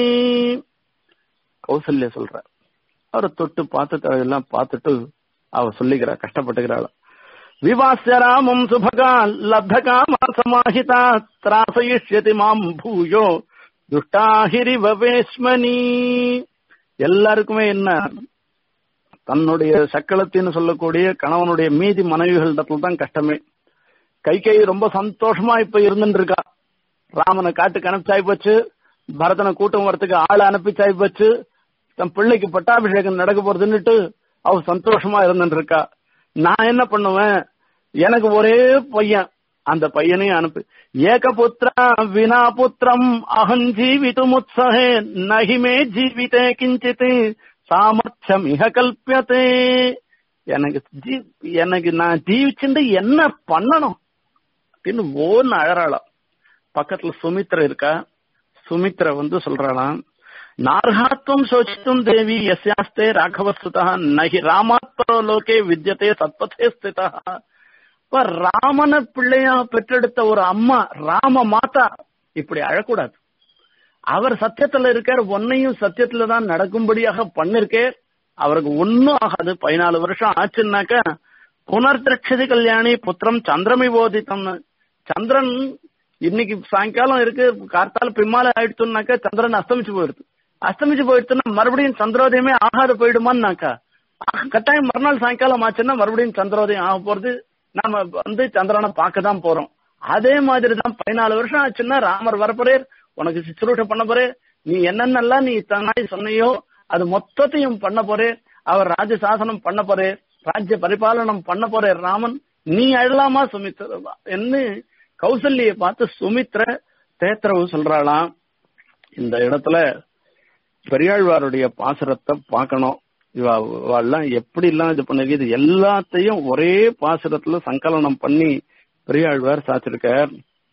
கௌசல்ய சொல்ற அவரை தொட்டு பார்த்துட்டு அதெல்லாம் பார்த்துட்டு அவ சொல்லிக்கிறா கஷ்டப்பட்டுக்கிறாள் விவாசிய ராமம் சுபகா லப்தகாமா சமாஹிதா திராசயிஷ்யதி மாம் பூயோ துஷ்டாஹிரிவ வேஸ்மனி எல்லாருக்குமே என்ன தன்னுடைய சக்களத்தின்னு சொல்லக்கூடிய கணவனுடைய மீதி மனைவிகளிடத்துல தான் கஷ்டமே கை கை ரொம்ப சந்தோஷமா இப்ப இருந்துட்டு இருக்கா ராமனை காட்டுக்கு அனுப்பிச்சாய் போச்சு பரதனை கூட்டம் வரத்துக்கு ஆளை அனுப்பிச்சாய் போச்சு தன் பிள்ளைக்கு பட்டாபிஷேகம் நடக்க போறதுன்னுட்டு அவ சந்தோஷமா இருந்துட்டு இருக்கா நான் என்ன பண்ணுவேன் எனக்கு ஒரே பையன் அந்த பையனையும் அனுப்பு ஏகபுத்திரா வினா புத்திரம் அகம் ஜீவிதுமுத்சகே நகிமே ஜீவிதே கிஞ்சித் சாமர்த்தியம் இக கல்பியதே எனக்கு ஜீ எனக்கு நான் ஜீவிச்சுட்டு என்ன பண்ணணும் அப்படின்னு ஓன்னு அழறாளாம் பக்கத்துல சுமித்ரா இருக்கா சுமித்ரா வந்து சொல்றாளாம் நார்ஹாத்வம் சோச்சித்தும் தேவி எஸ்யாஸ்தே ராഘவசுதா நகி ராமாத்மரோ லோகே வித்யதே சத்பதே ஸ்திதா இப்ப ராமன பிள்ளையா பெற்றெடுத்த ஒரு அம்மா ராம மாதா இப்படி அழக்கூடாது அவர் சத்தியத்துல இருக்கார் ஒன்னையும் சத்தியத்துல தான் நடக்கும்படியாக பண்ணிருக்கே அவருக்கு ஒன்னும் ஆகாது பதினாலு வருஷம் ஆச்சுன்னாக்க புனர்திரட்சதி கல்யாணி புத்திரம் சந்திரமி போதித்தம் சந்திரன் இன்னைக்கு சாயங்காலம் இருக்கு கார்த்தால பிம்மால ஆயிடுச்சுனாக்கா சந்திரன் அஸ்தமிச்சு போயிடுது அஸ்தமிச்சு போயிடுச்சுன்னா மறுபடியும் சந்திரோதயமே ஆகாத போயிடுமான்னாக்கா கட்டாயம் மறுநாள் சாயங்காலம் ஆச்சுன்னா மறுபடியும் சந்திரோதயம் ஆக போறது நாம வந்து சந்திரனை பார்க்க தான் போறோம் அதே மாதிரி தான் பதினாலு வருஷம் ஆச்சுன்னா ராமர் வரப்போறேர் உனக்கு சிசுரூஷ பண்ண போறே நீ என்னென்னலாம் நீ தன்னாய் சொன்னையோ அது மொத்தத்தையும் பண்ண போறே அவர் ராஜ சாசனம் பண்ண போறே ராஜ்ய பரிபாலனம் பண்ண போறே ராமன் நீ அழலாமா சுமித்ர என்ன கௌசல்ய பார்த்து சுமித்ர தேத்திரவு சொல்றாளாம் இந்த இடத்துல பெரியாழ்வாருடைய பாசுரத்தை பார்க்கணும் இவெல்லாம் எப்படி எல்லாம் இது பண்ணிருக்கு இது எல்லாத்தையும் ஒரே பாசுரத்துல சங்கலனம் பண்ணி பெரியாழ்வார் சாச்சிருக்கார்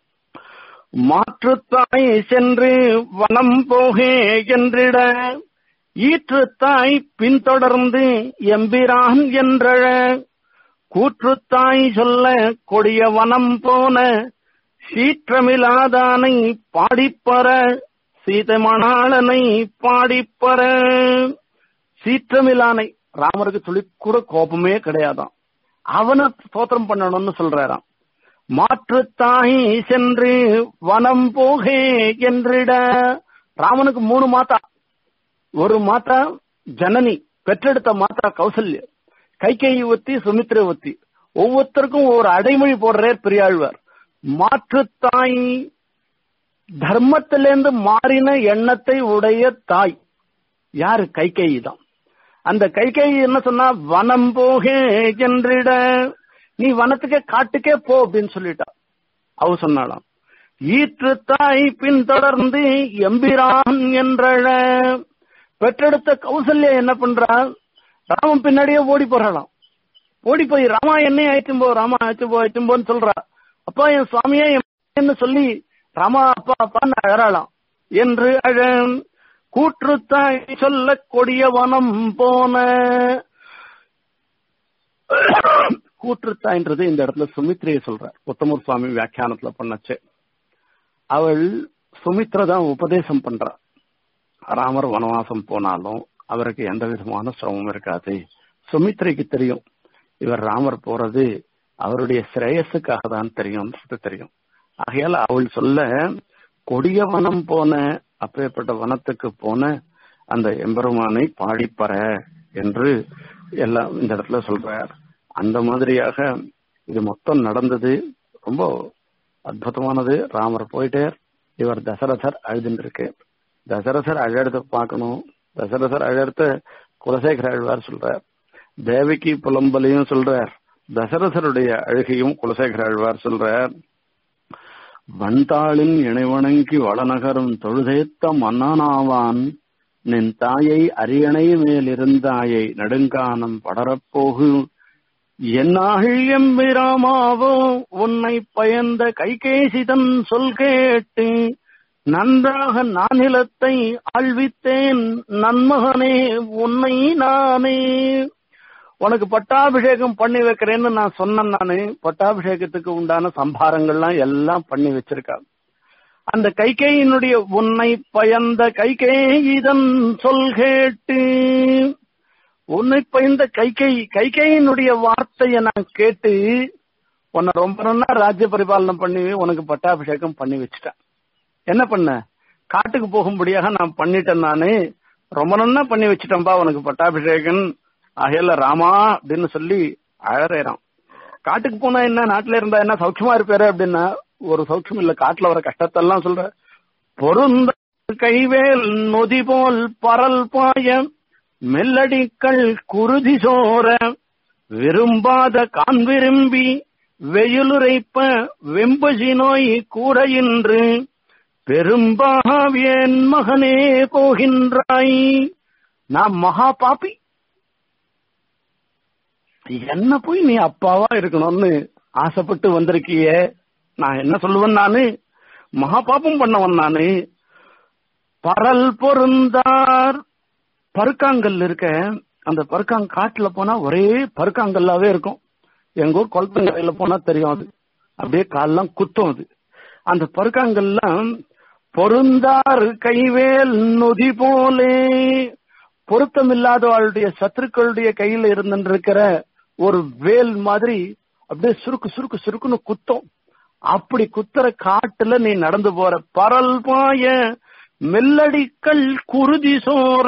மாற்றுத்தாய் சென்று வனம் போகே என்றிட ஈற்றுத்தாய் பின்தொடர்ந்து எம்பிரான் என்றழ கூற்றுத்தாய் சொல்ல கொடிய வனம் போன சீற்றமில்லாதானை பாடிப்பற சீதமணாளனை பாடிப்பற சீற்றமில்லானை ராமருக்கு துளி கூட கோபமே கிடையாதாம் அவனை ஸ்தோத்திரம் பண்ணணும்னு சொல்றாராம் மாற்றுத்தாய் சென்று வனம் போகே என்றிட ராமனுக்கு மூணு மாதா ஒரு மாதா ஜனனி பெற்றெடுத்த மாதா கௌசல்ய கைகையை ஒத்தி சுமித்ரை ஒத்தி ஒவ்வொருத்தருக்கும் ஒரு அடைமொழி போடுறார் பெரியாழ்வார் மாற்றுத்தாய் தர்மத்திலிருந்து மாறின எண்ணத்தை உடைய தாய் யாரு கைகேயி தான் அந்த கைகேயி என்ன சொன்னா வனம் போகே என்றிட நீ வனத்துக்கே காட்டுக்கே போ அப்படின்னு சொல்லிட்டா அவ சொன்னாலாம் ஈற்று தாய் பின்தொடர்ந்து எம்பிரான் என்றழ பெற்றெடுத்த கௌசல்யா என்ன பண்றா ராமன் பின்னாடியே ஓடி போறாளாம் ஓடி போய் ராமா என்னையும் ஆயிட்டும் போ ராமா ஆயிட்டு போ ஆயிட்டும் போன்னு சொல்றா அப்பா என் சுவாமியே என்ன சொல்லி ராமா அப்பா அப்பான்னு அழறாளாம் என்று அழ கூற்றுத்தாய் சொல்ல கொடிய வனம் போன கூற்றுத்தாய்ன்றது இந்த இடத்துல சுமித்ரைய சொல்றார் உத்தமூர் சுவாமி வியாக்கியானத்துல பண்ணச்சு அவள் சுமித்ரா தான் உபதேசம் பண்றா ராமர் வனவாசம் போனாலும் அவருக்கு எந்த விதமான சிரமம் இருக்காது சுமித்ரைக்கு தெரியும் இவர் ராமர் போறது அவருடைய சிரேயஸுக்காக தான் தெரியும் தெரியும் ஆகையால் அவள் சொல்ல கொடிய வனம் போன அப்பேற்பட்ட வனத்துக்கு போன அந்த எம்பெருமானை பாடிப்பற என்று எல்லாம் இந்த இடத்துல சொல்றார் அந்த மாதிரியாக இது மொத்தம் நடந்தது ரொம்ப அற்புதமானது ராமர் போயிட்டார் இவர் தசரதர் அழுதுன்னு இருக்கு தசரதர் அழறத பார்க்கணும் தசரதர் அழறத குலசேகர அழ்வார் சொல்றார் தேவகி புலம்பலையும் சொல்றார் தசரதருடைய அழுகையும் குலசேகர அழ்வார் சொல்றார் வந்தாளின் இணைவணங்கி வளநகரும் தொழுதேத்த மன்னனாவான் நின் தாயை அரியணை மேல் இருந்தாயை நெடுங்கானம் படரப்போகு என்னாள் எம்பிராமாவோ உன்னை பயந்த கைகேசிதன் சொல் கேட்டு நன்றாக நானிலத்தை ஆழ்வித்தேன் நன்மகனே உன்னை நானே உனக்கு பட்டாபிஷேகம் பண்ணி வைக்கிறேன்னு நான் சொன்னேன் நானு பட்டாபிஷேகத்துக்கு உண்டான சம்பாரங்கள்லாம் எல்லாம் பண்ணி வச்சிருக்காங்க அந்த கைகேயினுடைய உன்னை பயந்த கைகேயிதன் சொல் கேட்டு உன்னை பயந்த கைகை கைகையினுடைய வார்த்தையை நான் கேட்டு உன்னை ரொம்ப நல்லா ராஜ்ய பரிபாலனம் பண்ணி உனக்கு பட்டாபிஷேகம் பண்ணி வச்சுட்டேன் என்ன பண்ண காட்டுக்கு போகும்படியாக நான் பண்ணிட்டேன் நானு ரொம்ப நல்லா பண்ணி வச்சுட்டேன்பா உனக்கு பட்டாபிஷேகம் ஆகையில ராமா அப்படின்னு சொல்லி அழறேறான் காட்டுக்கு போனா என்ன நாட்டுல இருந்தா என்ன சௌக்கியமா இருப்பாரு அப்படின்னா ஒரு சௌக்கியம் இல்ல காட்டுல வர கஷ்டத்தெல்லாம் சொல்ற பொருந்த கைவேல் நொதி போல் பரல் பாய மெல்லடிக்கள் குருதி சோர விரும்பாத கான் விரும்பி வெயிலுரைப்ப வெம்பசி நோய் கூரையின்று பெரும்பாவியன் மகனே போகின்றாய் நான் மகா பாப்பி என்ன போய் நீ அப்பாவா இருக்கணும்னு ஆசைப்பட்டு வந்திருக்கியே நான் என்ன சொல்லுவேன் நானு மகா பாப்பம் பண்ணவன் நானு பரல் பொருந்தார் பருக்காங்கல் இருக்க அந்த பருக்காங் காட்டுல போனா ஒரே பருக்காங்கல்லாவே இருக்கும் எங்க ஊர் குளத்தங்கரையில போனா தெரியும் அது அப்படியே காலெல்லாம் குத்தும் அது அந்த பருக்காங்கல்லாம் பொருந்தார் கைவேல் நொதி போலே பொருத்தம் இல்லாதவளுடைய சத்துருக்களுடைய கையில இருந்துருக்கிற ஒரு வேல் மாதிரி அப்படியே சுருக்கு சுருக்கு சுருக்குன்னு குத்தம் அப்படி குத்துற காட்டுல நீ நடந்து போற பரல் பாய மெல்லடிக்கல் குருதி சோற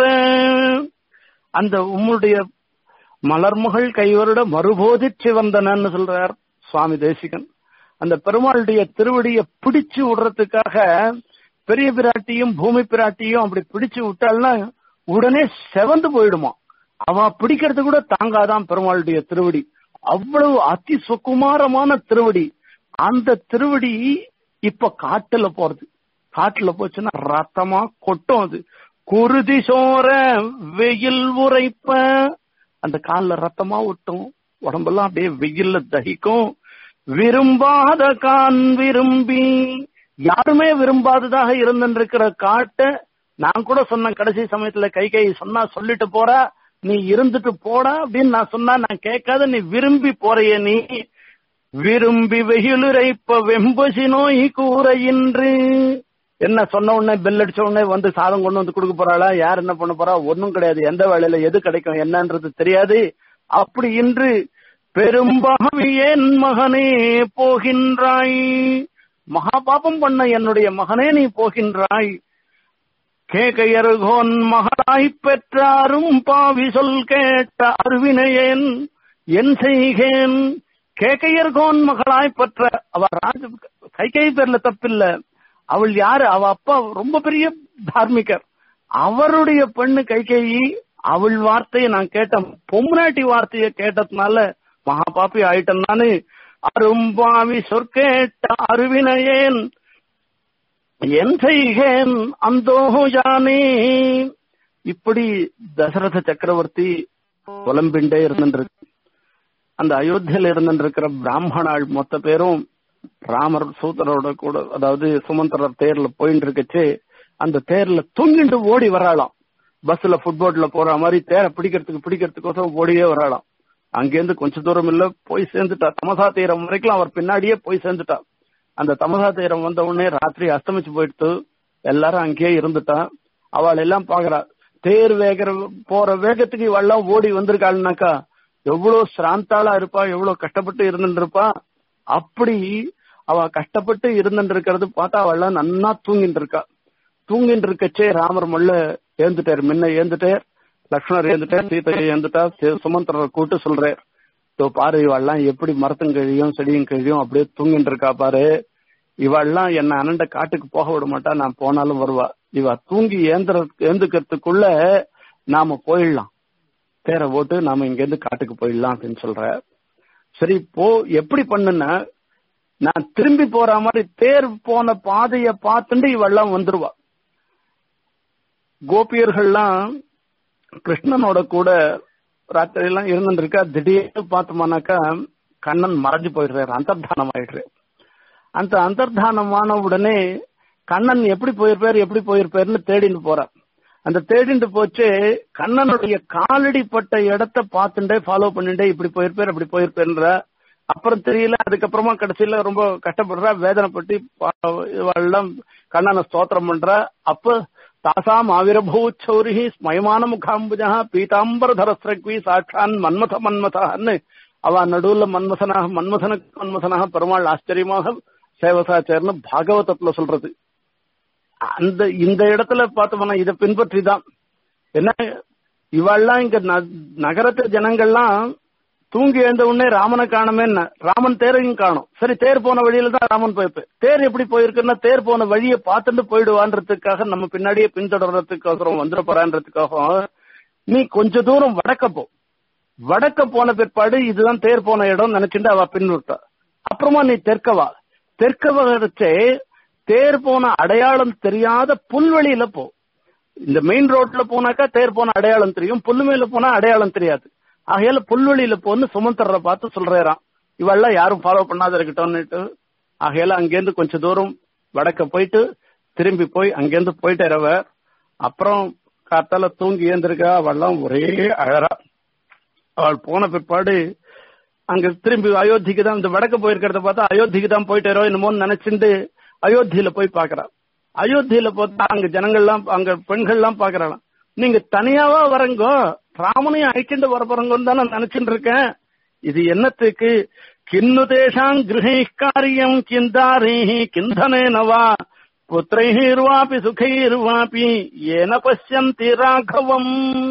அந்த உம்முடைய மலர்மகள் கைவருட மறுபோதி சிவந்தனன்னு சொல்றார் சுவாமி தேசிகன் அந்த பெருமாளுடைய திருவடியை பிடிச்சு விடுறதுக்காக பெரிய பிராட்டியும் பூமி பிராட்டியும் அப்படி பிடிச்சு விட்டாள்னா உடனே செவந்து போயிடுமா அவ பிடிக்கிறது கூட தாங்காதான் பெருமாளுடைய திருவடி அவ்வளவு அதி சுகுமாரமான திருவடி அந்த திருவடி இப்ப காட்டுல போறது காட்டுல போச்சுன்னா ரத்தமா கொட்டும் அது குருதி சோர வெயில் உரைப்ப அந்த கால்ல ரத்தமா விட்டும் உடம்பெல்லாம் அப்படியே வெயில்ல தகிக்கும் விரும்பாத கான் விரும்பி யாருமே விரும்பாததாக இருந்திருக்கிற காட்டை நான் கூட சொன்னேன் கடைசி சமயத்துல கை கை சொன்னா சொல்லிட்டு போறா நீ இருந்துட்டு போடா அப்படின்னு நான் சொன்னா நான் கேட்காத நீ விரும்பி போறைய நீ விரும்பி வெயிலுரைப்ப வெம்பசி நோய் கூரையின்று என்ன சொன்ன உடனே பெல் அடிச்ச உடனே வந்து சாதம் கொண்டு வந்து கொடுக்க போறாளா யார் என்ன பண்ண போறா ஒன்னும் கிடையாது எந்த வேலையில எது கிடைக்கும் என்னன்றது தெரியாது அப்படி இன்று பெரும்பாவி என் மகனே போகின்றாய் மகாபாபம் பண்ண என்னுடைய மகனே நீ போகின்றாய் கேகையர்கோன் மகளாய் பெற்றாரும் பாவி சொல் கேட்ட அருவினையேன் என் செய்கேன் கேகையர்கோன் மகளாய் பெற்ற அவ ராஜ கைகை பேர்ல தப்பில்ல அவள் யாரு அவ அப்பா ரொம்ப பெரிய தார்மிகர் அவருடைய பெண்ணு கைகேயி அவள் வார்த்தையை நான் கேட்டேன் பொம்னாட்டி வார்த்தையை கேட்டதுனால மகா பாப்பி ஆயிட்டேன் நானு அரும்பாவி சொற்கேட்ட அருவினையேன் என் செய்கேன் அந்தோ யானே இப்படி தசரத சக்கரவர்த்தி புலம்பிண்டே இருந்துருக்கு அந்த அயோத்தியில இருந்துருக்கிற பிராமணாள் மொத்த பேரும் ராமர் சூத்தரோட கூட அதாவது சுமந்திரர் தேர்ல போயிட்டு இருக்கச்சு அந்த தேர்ல தூங்கிட்டு ஓடி வராளாம் பஸ்ல ஃபுட்போர்ட்ல போற மாதிரி தேரை பிடிக்கிறதுக்கு பிடிக்கிறதுக்கோசரம் ஓடியே வராளாம் அங்கேருந்து கொஞ்ச தூரம் இல்ல போய் சேர்ந்துட்டா தமசா தீரம் வரைக்கும் அவர் பின்னாடியே போய் சேர்ந்துட்டா அந்த தமசா தீரம் வந்த உடனே ராத்திரி அஸ்தமிச்சு போயிடுத்து எல்லாரும் அங்கேயே இருந்துட்டா அவள் எல்லாம் பாக்குறா தேர் வேகிற போற வேகத்துக்கு இவெல்லாம் ஓடி வந்திருக்காள்னாக்கா எவ்வளவு சிராந்தாளா இருப்பா எவ்வளவு கஷ்டப்பட்டு இருந்துட்டு இருப்பா அப்படி அவ கஷ்டப்பட்டு இருந்துட்டு இருக்கிறது பார்த்தா அவள்லாம் நன்னா தூங்கிட்டு இருக்கா தூங்கிட்டு இருக்கச்சே ராமர் மல்ல ஏந்துட்டார் முன்ன ஏந்துட்டார் லக்ஷ்மணர் ஏந்துட்டார் சீதையை ஏந்துட்டா சுமந்திரரை கூட்டு சொல்றார் இதோ பாரு இவாள்லாம் எப்படி மரத்தும் கழியும் செடியும் கழியும் அப்படியே தூங்கிட்டு இருக்கா பாரு இவாள்லாம் என்ன அனண்ட காட்டுக்கு போக விட மாட்டா நான் போனாலும் வருவா இவ தூங்கி ஏந்திர ஏந்துக்கிறதுக்குள்ள நாம போயிடலாம் தேரை ஓட்டு நாம இங்க இருந்து காட்டுக்கு போயிடலாம் அப்படின்னு சொல்ற சரி போ எப்படி பண்ணுன்னா நான் திரும்பி போற மாதிரி தேர் போன பாதைய பார்த்துட்டு இவெல்லாம் வந்துருவா கோபியர்கள்லாம் கிருஷ்ணனோட கூட ராத்திரி எல்லாம் இருந்துட்டு இருக்கா திடீர்னு பார்த்தோம்னாக்கா கண்ணன் மறைஞ்சு போயிடுறாரு அந்தர்தானம் ஆயிடுறாரு அந்த அந்தர்தானமான உடனே கண்ணன் எப்படி போயிருப்பாரு எப்படி போயிருப்பாருன்னு தேடிட்டு போறார் அந்த தேடிட்டு போச்சு கண்ணனுடைய காலடி பட்ட இடத்த பார்த்துட்டே ஃபாலோ பண்ணிட்டே இப்படி போயிருப்பாரு அப்படி போயிருப்பேன்ற அப்புறம் தெரியல அதுக்கப்புறமா கடைசியில ரொம்ப கஷ்டப்படுறா வேதனைப்பட்டு எல்லாம் கண்ணனை ஸ்தோத்திரம் பண்றா அப்ப தாசாம் ஆவிரபூச்சௌரி ஸ்மயமான முகாம்புஜா பீதாம்பர தரஸ்ரக்வி சாட்சான் மன்மத மன்மதான்னு அவ நடுவுல மன்மசனாக மன்மதனுக்கு மன்மசனாக பெருமாள் ஆச்சரியமாக சேவசாச்சர்னு பாகவதத்துல சொல்றது அந்த இந்த இடத்துல பார்த்தோம்னா இதை பின்பற்றி தான் என்ன இவாள்லாம் இங்க நகரத்து ஜனங்கள்லாம் தூங்கி எழுந்த உடனே ராமனை காணமே ராமன் தேரையும் காணும் சரி தேர் போன வழியில தான் ராமன் போயிருப்பேன் தேர் எப்படி போயிருக்குன்னா தேர் போன வழியை பார்த்துட்டு போயிடுவான்றதுக்காக நம்ம பின்னாடியே பின்தொடர்றதுக்கோசரம் வந்துட போறான்றதுக்காக நீ கொஞ்ச தூரம் வடக்க போ வடக்க போன பிற்பாடு இதுதான் தேர் போன இடம் நினைச்சுட்டு அவ பின்விட்டா அப்புறமா நீ தெற்கவா தெற்க வச்சே தேர் போன அடையாளம் தெரியாத புல்வெளியில போ இந்த மெயின் ரோட்ல போனாக்கா தேர் போன அடையாளம் தெரியும் புல்லுமேல போனா அடையாளம் தெரியாது ஆகையால புல்வெளியில போன்னு சுமந்தர பார்த்து சொல்றாராம் இவெல்லாம் யாரும் ஃபாலோ பண்ணாத இருக்கட்டும்னுட்டு ஆகையால அங்கேருந்து கொஞ்ச தூரம் வடக்க போயிட்டு திரும்பி போய் அங்கேருந்து போயிட்டு அப்புறம் காத்தால தூங்கி ஏந்திருக்கா அவள்லாம் ஒரே அழறா அவள் போன பிற்பாடு அங்க திரும்பி அயோத்திக்கு தான் இந்த வடக்க போயிருக்கிறத பார்த்தா அயோத்திக்கு தான் போயிட்டாரோ என்னமோன்னு நினைச்சுட்டு அயோத்தியில போய் பாக்குறா அயோத்தியில பார்த்தா அங்க ஜனங்கள்லாம் அங்க பெண்கள்லாம் பாக்குறாளாம் நீங்க தனியாவா வரங்கோ ராமனையும் அழைச்சிட்டு வர போறங்கன்னு தான் நான் நினைச்சுட்டு இருக்கேன் இது என்னத்துக்கு கிண்ணு தேஷாங் கிரகை காரியம் கிந்தாரி கிந்தனேனவா புத்திரைர்வாபி சுகைர்வாபி ஏன பசியந்தி ராகவம்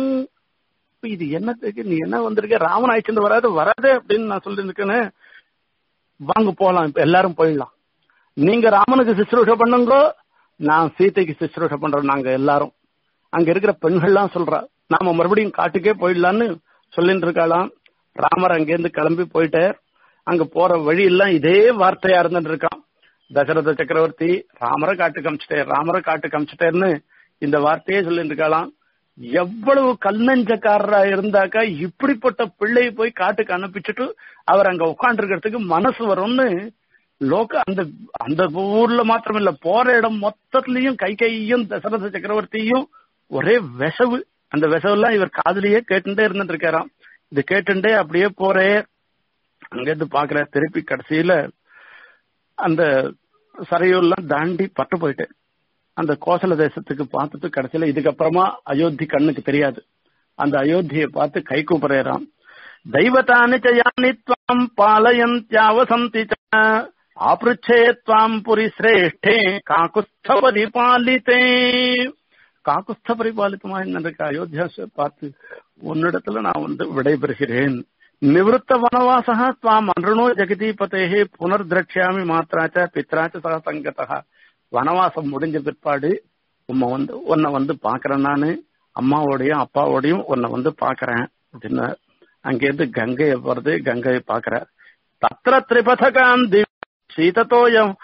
இது என்னத்துக்கு நீ என்ன வந்திருக்க ராமன் அழைச்சிட்டு வராது வராது அப்படின்னு நான் சொல்லிருக்கேன்னு வாங்க போலாம் இப்ப எல்லாரும் போயிடலாம் நீங்க ராமனுக்கு சிசுரூஷ பண்ணுங்கோ நான் சீதைக்கு சிசுரூஷ பண்றோம் நாங்க எல்லாரும் அங்க இருக்கிற பெண்கள்லாம் சொல்றா நாம மறுபடியும் காட்டுக்கே போயிடலான்னு சொல்லிட்டு இருக்காளாம் ராமர் அங்கேருந்து கிளம்பி போயிட்டார் அங்க போற வழி எல்லாம் இதே வார்த்தையா இருந்துட்டு இருக்கான் தசரத சக்கரவர்த்தி ராமரை காட்டு காமிச்சிட்டேர் ராமரை காட்டு காமிச்சிட்டேர்னு இந்த வார்த்தையே சொல்லிட்டு இருக்காளாம் எவ்வளவு கல்லஞ்சக்காரரா இருந்தாக்கா இப்படிப்பட்ட பிள்ளையை போய் காட்டுக்கு அனுப்பிச்சுட்டு அவர் அங்க உட்காந்துருக்கிறதுக்கு மனசு வரும்னு லோக அந்த அந்த ஊர்ல மாத்திரம் இல்ல போற இடம் மொத்தத்திலையும் கை கையும் தசரத சக்கரவர்த்தியும் ஒரே வெசவு அந்த வெசவெல்லாம் இவர் காதலியே கேட்டுட்டே இருந்துட்டு இருக்காராம் இது கேட்டுட்டே அப்படியே போறே அங்கிருந்து பாக்குற திருப்பி கடைசியில அந்த சரையூர்லாம் தாண்டி பட்டு போயிட்டேன் அந்த கோசல தேசத்துக்கு பார்த்துட்டு கடைசியில இதுக்கப்புறமா அயோத்தி கண்ணுக்கு தெரியாது அந்த அயோத்தியை பார்த்து கை கூப்பிடுறான் தெய்வத்தானி யானி துவாம் பாலயந்தியாவசந்தி ஆபிருச்சே துவாம் புரி சிரேஷ்டே காக்குஸ்த பரிபாலித்தே காக்குஸ்த பரிபாலித்தமா இருக்க அயோத்தியா பார்த்து உன்னிடத்துல நான் வந்து விடைபெறுகிறேன் நிவத்த வனவாசா துவாம் அன்றுணோ ஜெகதீபதேகே புனர்திரட்சியாமி மாத்திராச்ச பித்ராச்ச சக சங்கதா வனவாசம் முடிஞ்ச பிற்பாடு உம்மை வந்து உன்னை வந்து பாக்குறேன் நானு அம்மாவோடையும் அப்பாவோடையும் உன்னை வந்து பாக்குறேன் அப்படின்னு அங்கேருந்து கங்கையை போறது கங்கையை பாக்குற தத்திர திரிபதகாந்தி சீதத்தோயம்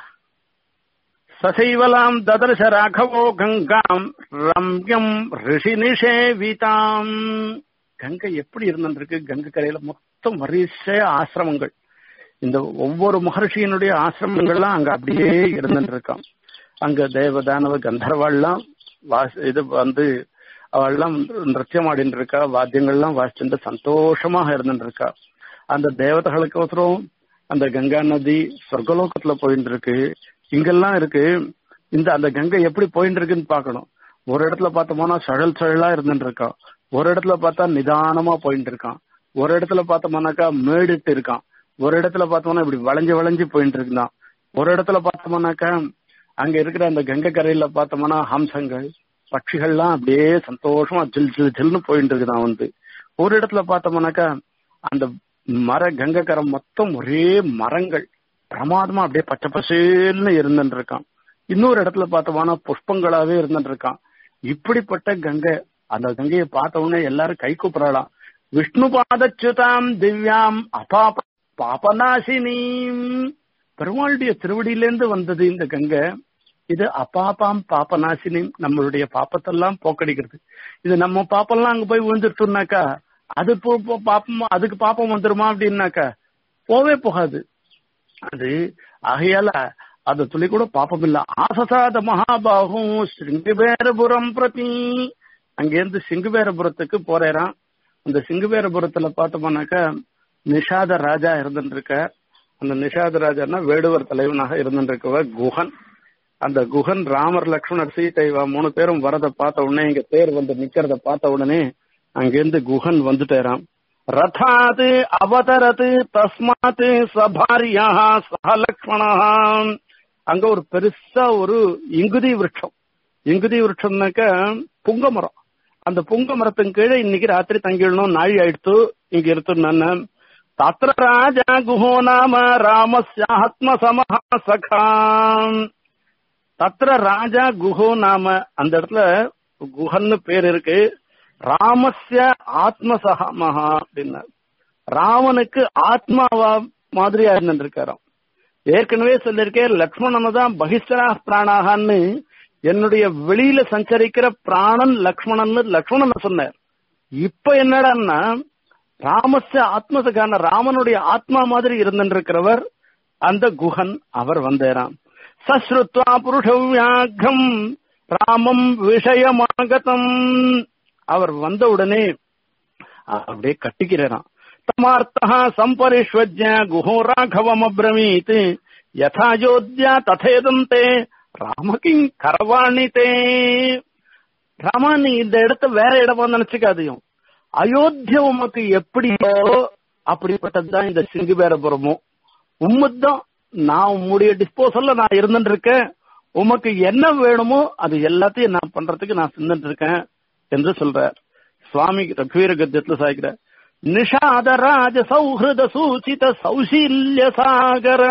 சசைவலாம் ததர்ஷ ராகவோ கங்காம் ரம்யம் ரிஷி நிஷேவிதாம் கங்கை எப்படி இருந்துருக்கு கங்கை கரையில மொத்தம் வரிசை ஆசிரமங்கள் இந்த ஒவ்வொரு மகர்ஷியினுடைய ஆசிரமங்கள்லாம் அங்க அப்படியே இருந்துட்டு இருக்கான் அங்க தேவதானவ கந்தர்வாள்லாம் வாசி இது வந்து அவள்லாம் நிருத்தியம் ஆடிட்டு இருக்கா வாத்தியங்கள்லாம் வாசிச்சுட்டு சந்தோஷமாக இருந்துட்டு இருக்கா அந்த தேவதைகளுக்கு ஒருத்தரும் அந்த கங்கா நதி சொர்க்கலோகத்துல போயிட்டு இருக்கு இங்கெல்லாம் இருக்கு இந்த அந்த கங்கை எப்படி போயிட்டு இருக்குன்னு பாக்கணும் ஒரு இடத்துல பார்த்தோம்னா சழல் சழலா இருந்துட்டு இருக்கான் ஒரு இடத்துல பார்த்தா நிதானமா போயிட்டு இருக்கான் ஒரு இடத்துல பார்த்தோம்னாக்கா மேடிட்டு இருக்கான் ஒரு இடத்துல பார்த்தோம்னா இப்படி வளைஞ்சு வளைஞ்சு போயிட்டு இருந்தான் ஒரு இடத்துல பார்த்தோம்னாக்கா அங்க இருக்கிற அந்த கங்கை கரையில பார்த்தோம்னா ஹம்சங்கள் பட்சிகள்லாம் அப்படியே சந்தோஷமா ஜில் ஜில் ஜில்னு போயிட்டு இருக்குதான் வந்து ஒரு இடத்துல பார்த்தோம்னாக்கா அந்த மர கங்கை கரை மொத்தம் ஒரே மரங்கள் பிரமாதமா அப்படியே பச்சை பசேல்னு இருந்துட்டு இருக்கான் இன்னொரு இடத்துல பார்த்தோம்னா புஷ்பங்களாவே இருந்துட்டு இருக்கான் இப்படிப்பட்ட கங்கை அந்த கங்கையை பார்த்த உடனே எல்லாரும் கை கூப்பிடலாம் விஷ்ணு பாதச்சுதாம் திவ்யாம் அபாப பாபநாசினீம் பெருமாளுடைய திருவடியிலேருந்து வந்தது இந்த கங்கை இது அப்பாப்பாம் பாப்பநாசினி நம்மளுடைய பாப்பத்தெல்லாம் போக்கடிக்கிறது இது நம்ம பாப்பெல்லாம் அங்க போய் விழுந்துட்டோம்னாக்கா அது பாப்பம் அதுக்கு பாப்பம் வந்துருமா அப்படின்னாக்கா போவே போகாது அது ஆகையால அது துளி கூட பாப்பம் இல்ல ஆசசாத மகாபாகும் சிங்குபேரபுரம் பிரதி அங்கேருந்து சிங்குபேரபுரத்துக்கு போறேறான் அந்த சிங்குபேரபுரத்துல பார்த்தோம்னாக்கா நிஷாத ராஜா இருந்துட்டு இருக்க அந்த நிஷாத ராஜான்னா வேடுவர் தலைவனாக இருந்துட்டு இருக்கவ குஹன் அந்த குஹன் ராமர் லக்ஷ்மணர் சீதைவா மூணு பேரும் வரத பார்த்த உடனே இங்க பேர் வந்து நிக்கிறத பார்த்த உடனே அங்கிருந்து குஹன் வந்துட்டேராம் ரதாது அவதரது தஸ்மாத் சபாரியா சஹ லக்ஷ்மணா அங்க ஒரு பெருசா ஒரு இங்குதி விருட்சம் இங்குதி விருட்சம்னாக்க புங்க மரம் அந்த புங்க மரத்தின் கீழே இன்னைக்கு ராத்திரி தங்கிடணும் நாழி ஆயிடுத்து இங்க இருத்துன்னு தத்திர ராஜா குஹோ நாம ராமஸ்யாத்ம சமஹா சகாம் தத்திர ராஜா குஹோ நாம அந்த இடத்துல குஹன்னு பேர் இருக்கு ராமஸ்ய ஆத்மசகமஹா அப்படின்னா ராமனுக்கு ஆத்மாவா மாதிரியா இருந்திருக்காராம் ஏற்கனவே சொல்லியிருக்கேன் லக்ஷ்மணனை தான் பகிஷ்டரா பிராணாகான்னு என்னுடைய வெளியில சஞ்சரிக்கிற பிராணன் லக்ஷ்மணன் லக்ஷ்மணன் சொன்னார் இப்ப என்னடான்னா ராமஸ்ய ஆத்மசகான ராமனுடைய ஆத்மா மாதிரி இருந்திருக்கிறவர் அந்த குஹன் அவர் வந்தேராம் சஸ்ருத்வா புருஷவியாகம் ராமம் விஷயமாகதம் அவர் வந்த உடனே அப்படியே கட்டிக்கிறாராம் தமார்த்தா சம்பரிஷ்வஜ குஹோ ராഘவம் அப்ரமீத் யதாயோத்யா ததேதந்தே ராமகிங் கரவாணிதே ராமா நீ இந்த இடத்த வேற இடமா நினைச்சுக்காதையும் அயோத்தியா உமக்கு எப்படியோ அப்படிப்பட்டதுதான் இந்த சிங்கிபேரபுரமும் உம்மதான் நான் உம்முடைய டிஸ்போசல்ல நான் இருந்துட்டு இருக்கேன் உமக்கு என்ன வேணுமோ அது எல்லாத்தையும் நான் பண்றதுக்கு நான் சிந்துட்டு இருக்கேன் என்று சொல்றார் சுவாமி ரகுவீர கத்தியத்துல சாய்க்கிற நிஷாதராஜ சௌஹிருத சூச்சித சௌசீல்ய சாகர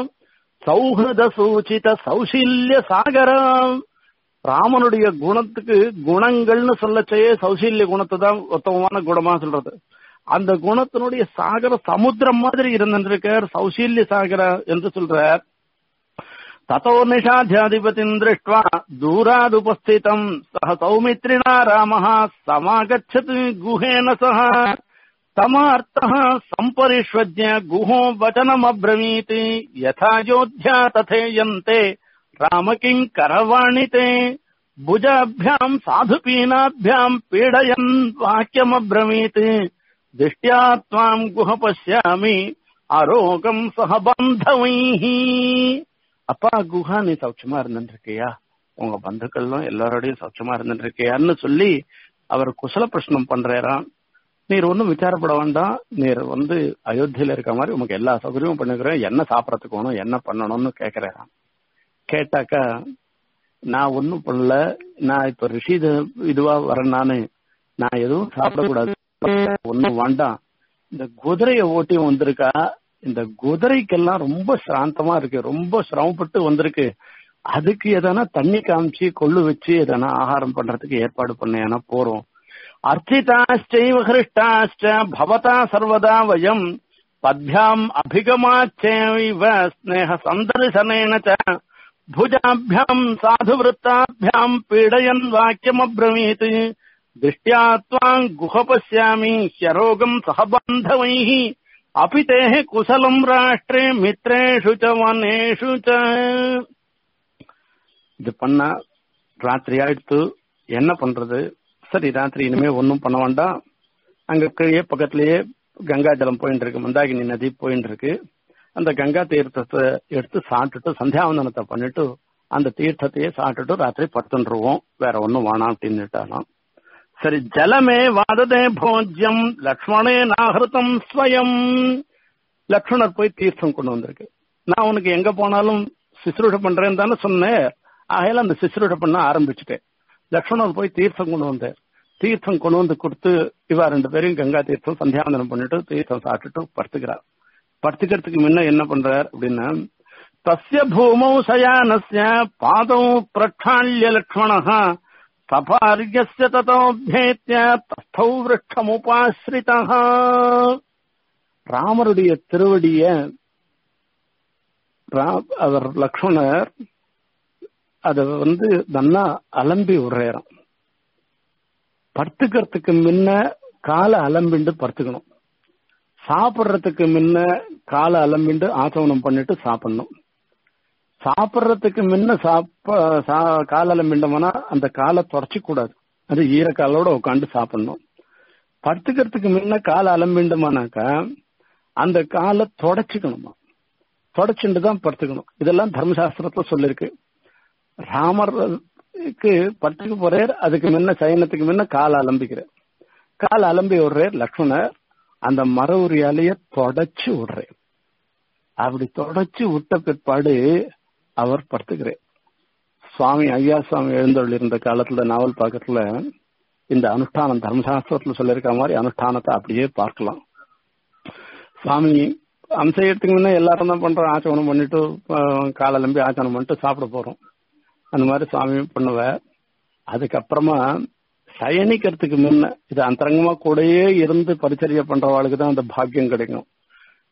சௌஹிருத சூச்சித சௌசீல்ய சாகர ராமனுடைய குணத்துக்கு குணங்கள்னு சொல்லச்சே சௌசீல்ய குணத்தை தான் உத்தமமான குணமா சொல்றது அந்த குணத்தினுடைய சாகர சமுத்திரம் மாதிரி இருந்திருக்கார் சௌசீல்ய சாகர என்று சொல்றார் ததோ நிஷாத்தியாதிபதிம் திருஷ்டுவா தூராதுபஸ்திதம் சக சௌமித்ரிணா ராம சமாகச்சத் குஹேன சக தமார்த்தः सम्परिष्वज्य गुहो वचनमब्रवीत् यथायोध्या तथेयन्ते रामकिम् करवाणिते भुजाभ्याम् साधुपीनाभ्याम् पीडयन् वाक्यमब्रवीत् दृष्ट्या त्वाम् गुह पश्यामि அரோகம் சகபந்தவைஹி அப்பா குஹா நீ சௌட்சமா இருந்துருக்கியா உங்க பந்துக்கள்லாம் எல்லாரோடையும் சௌட்சமா இருந்துருக்கியான்னு சொல்லி அவர் குசல பிரஷ்னம் பண்றாராம் நீர் ஒன்றும் விசாரப்பட வேண்டாம் நீர் வந்து அயோத்தியில இருக்க மாதிரி உமக்கு எல்லா சௌகரியமும் பண்ணுகிறேன் என்ன சாப்பிடறதுக்கு வேணும் என்ன பண்ணணும்னு கேட்கிறாராம் கேட்டாக்கா நான் ஒன்றும் பண்ணல நான் இப்ப ரிஷி இதுவா வரேன் நானு நான் எதுவும் சாப்பிடக்கூடாது ஒன்றும் வேண்டாம் இந்த குதிரையை ஓட்டி வந்திருக்கா இந்த குதிரைக்கெல்லாம் ரொம்ப சிராந்தமா இருக்கு ரொம்ப சிரமப்பட்டு வந்திருக்கு அதுக்கு எதனா தண்ணி காமிச்சு கொள்ளு வச்சு எதனா ஆகாரம் பண்றதுக்கு ஏற்பாடு பண்ண போறோம் அர்ச்சிதாச்சைவ ஹிருஷ்டாச்ச பவதா சர்வதா வயம் பத்யாம் அபிகமாச்சேவ ஸ்னேக சந்தர்சனேன ச भुजाभ्याम् साधुवृत्ताभ्याम् पीडयन् वाक्यमब्रवीत् दृष्ट्या त्वाम् गुह पश्यामि ह्यरोगम् सह बान्धवैः अपि तेः कुशलम् राष्ट्रे मित्रेषु च वनेषु च இது பண்ணா ராத்திரி ஆயிடுத்து என்ன பண்றது சரி ராத்திரி இனிமே ஒன்னும் பண்ண வேண்டாம் அங்க கீழே பக்கத்திலேயே கங்கா ஜலம் போயிட்டு இருக்கு மந்தாகினி நதி போயிட்டு இருக்கு அந்த கங்கா தீர்த்தத்தை எடுத்து சாப்பிட்டுட்டு சந்தியாவந்தனத்தை பண்ணிட்டு அந்த தீர்த்தத்தையே சாப்பிட்டுட்டு ராத்திரி படுத்துருவோம் வேற ஒன்னும் வேணாம் அப்படின்னுட்டாலாம் சரி ஜலமே வாததே போஜ்யம் லக்ஷ்மணே நாகிருத்தம் ஸ்வயம் லக்ஷ்மணர் போய் தீர்த்தம் கொண்டு வந்திருக்கு நான் உனக்கு எங்க போனாலும் சிசுருட பண்றேன்னு தானே சொன்னேன் ஆகையில அந்த சிசுருட பண்ண ஆரம்பிச்சுட்டேன் லக்ஷ்மணர் போய் தீர்த்தம் கொண்டு வந்தார் தீர்த்தம் கொண்டு வந்து கொடுத்து இவா ரெண்டு பேரையும் கங்கா தீர்த்தம் சந்தியாவந்தனம் பண்ணிட்டு தீர்த்தம் சாப்பிட்டுட்டு படுத்துக்கிறார் படுத்துக்கிறதுக்கு முன்ன என்ன பண்றார் அப்படின்னா தஸ்ய பூமௌ சயானஸ்ய பாதௌ பிரக்ஷால்ய லக்ஷ்மணः சபாரியஸ்ய ததோபேத்திய தஸ்தௌ விருட்சமுபாசிரிதா ராமருடைய திருவடிய அவர் லக்ஷ்மணர் அத வந்து நல்லா அலம்பி விடுறாராம் படுத்துக்கிறதுக்கு முன்ன காலை அலம்பிண்டு படுத்துக்கணும் சாப்பிடுறதுக்கு முன்ன காலை அலம்பிண்டு ஆசவனம் பண்ணிட்டு சாப்பிடணும் சாப்பிடுறதுக்கு முன்ன சாப்ப கால அலம்பிண்டோம்னா அந்த காலை தொடச்சி கூடாது அது ஈரக்காலோட உட்காந்து சாப்பிடணும் படுத்துக்கிறதுக்கு முன்ன காலை அலம்பிண்டோமானாக்கா அந்த காலை தொடச்சிக்கணுமா தொடச்சுட்டு தான் படுத்துக்கணும் இதெல்லாம் தர்மசாஸ்திரத்துல சொல்லிருக்கு ராமருக்கு படுத்துக்க போறார் அதுக்கு முன்ன சயனத்துக்கு முன்ன காலை அலம்பிக்கிறார் காலை அலம்பி விடுறார் லக்ஷ்மணர் அந்த மர உரியாலைய தொடச்சு விடுறேன் அப்படி தொடச்சு விட்ட பிற்பாடு அவர் படுத்துக்கிறேன் சுவாமி ஐயா சுவாமி எழுந்தொழி இருந்த காலத்துல நாவல் பாக்கத்துல இந்த அனுஷ்டானம் தர்மசாஸ்திரத்துல சொல்லியிருக்க மாதிரி அனுஷ்டானத்தை அப்படியே பார்க்கலாம் சுவாமி அம்சயத்துக்கு முன்ன எல்லாரும் தான் பண்றோம் ஆச்சமனம் பண்ணிட்டு காலை நம்பி ஆச்சமனம் பண்ணிட்டு சாப்பிட போறோம் அந்த மாதிரி சுவாமி பண்ணுவ அதுக்கப்புறமா சயனிக்கிறதுக்கு முன்ன இது அந்தரங்கமா கூடயே இருந்து பரிச்சரிய பண்றவாளுக்கு தான் அந்த பாக்கியம் கிடைக்கும்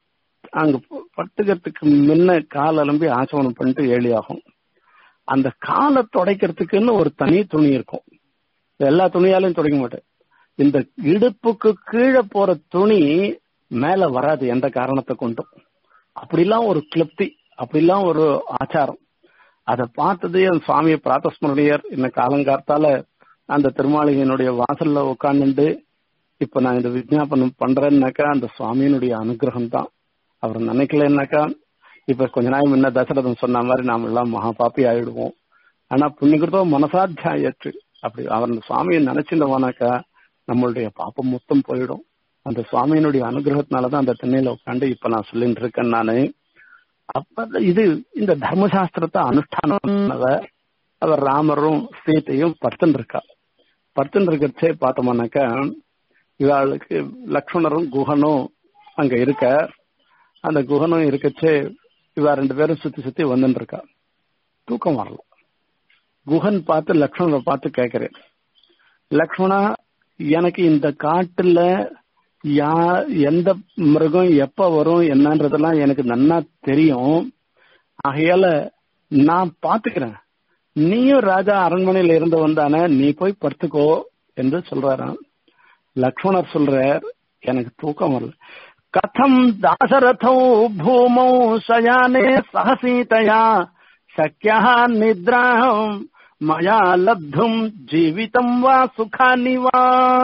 அங்க பட்டுக்கிறதுக்கு முன்ன கால் அலம்பி ஆசமனம் பண்ணிட்டு ஏழி ஆகும் அந்த காலை துடைக்கிறதுக்குன்னு ஒரு தனி துணி இருக்கும் எல்லா துணியாலையும் துடைக்க மாட்டேன் இந்த இடுப்புக்கு கீழே போற துணி மேல வராது எந்த காரணத்தை கொண்டும் அப்படிலாம் ஒரு கிளப்தி அப்படிலாம் ஒரு ஆச்சாரம் அதை பார்த்தது என் சுவாமியை பிராத்தஸ்மரணியர் இந்த காலங்கார்த்தால அந்த திருமாளிகையினுடைய வாசல்ல உட்காந்துட்டு இப்ப நான் இந்த விஜாபனம் பண்றேன்னாக்கா அந்த சுவாமியினுடைய அனுகிரகம் தான் அவர் நினைக்கலன்னாக்கா இப்ப கொஞ்ச நாள் முன்ன தசரதன் சொன்ன மாதிரி நாம எல்லாம் மகா பாப்பி ஆயிடுவோம் ஆனா புண்ணியகிருத்தோ மனசாத்தியாயற்று அப்படி அவர் அந்த சுவாமியை நினைச்சிருந்தவானாக்கா நம்மளுடைய பாப்பம் மொத்தம் போயிடும் அந்த சுவாமியினுடைய அனுகிரகத்தினாலதான் அந்த திண்ணையில உட்காந்து இப்ப நான் சொல்லிட்டு இருக்கேன் நானு அப்ப இது இந்த தர்மசாஸ்திரத்தை அனுஷ்டானம் பண்ணத அவர் ராமரும் சீத்தையும் படுத்துன்னு இருக்கா படுத்துன்னு இருக்கிறச்சே பார்த்தோம்னாக்கா இவாளுக்கு லக்ஷ்மணரும் குஹனும் அங்க இருக்க அந்த குஹனும் இருக்கச்சே இவா ரெண்டு பேரும் சுத்தி சுத்தி வந்துட்டு இருக்கா தூக்கம் வரல குஹன் பார்த்து லக்ஷ்மணரை பார்த்து கேட்கிறேன் லக்ஷ்மணா எனக்கு இந்த காட்டுல யா எந்த மிருகம் எப்ப வரும் என்னன்றதெல்லாம் எனக்கு நன்னா தெரியும் ஆகையால நான் பாத்துக்கிறேன் நீயும் ராஜா அரண்மனையில இருந்து வந்தானே நீ போய் படுத்துக்கோ என்று சொல்றாராம் லக்ஷ்மணர் சொல்றார் எனக்கு தூக்கம் வரல கதம் தாசரதோ பூமௌ சயானே சகசீதயா சக்கியா நித்ராம் மயா லப்தும் ஜீவிதம் வா சுகானி வா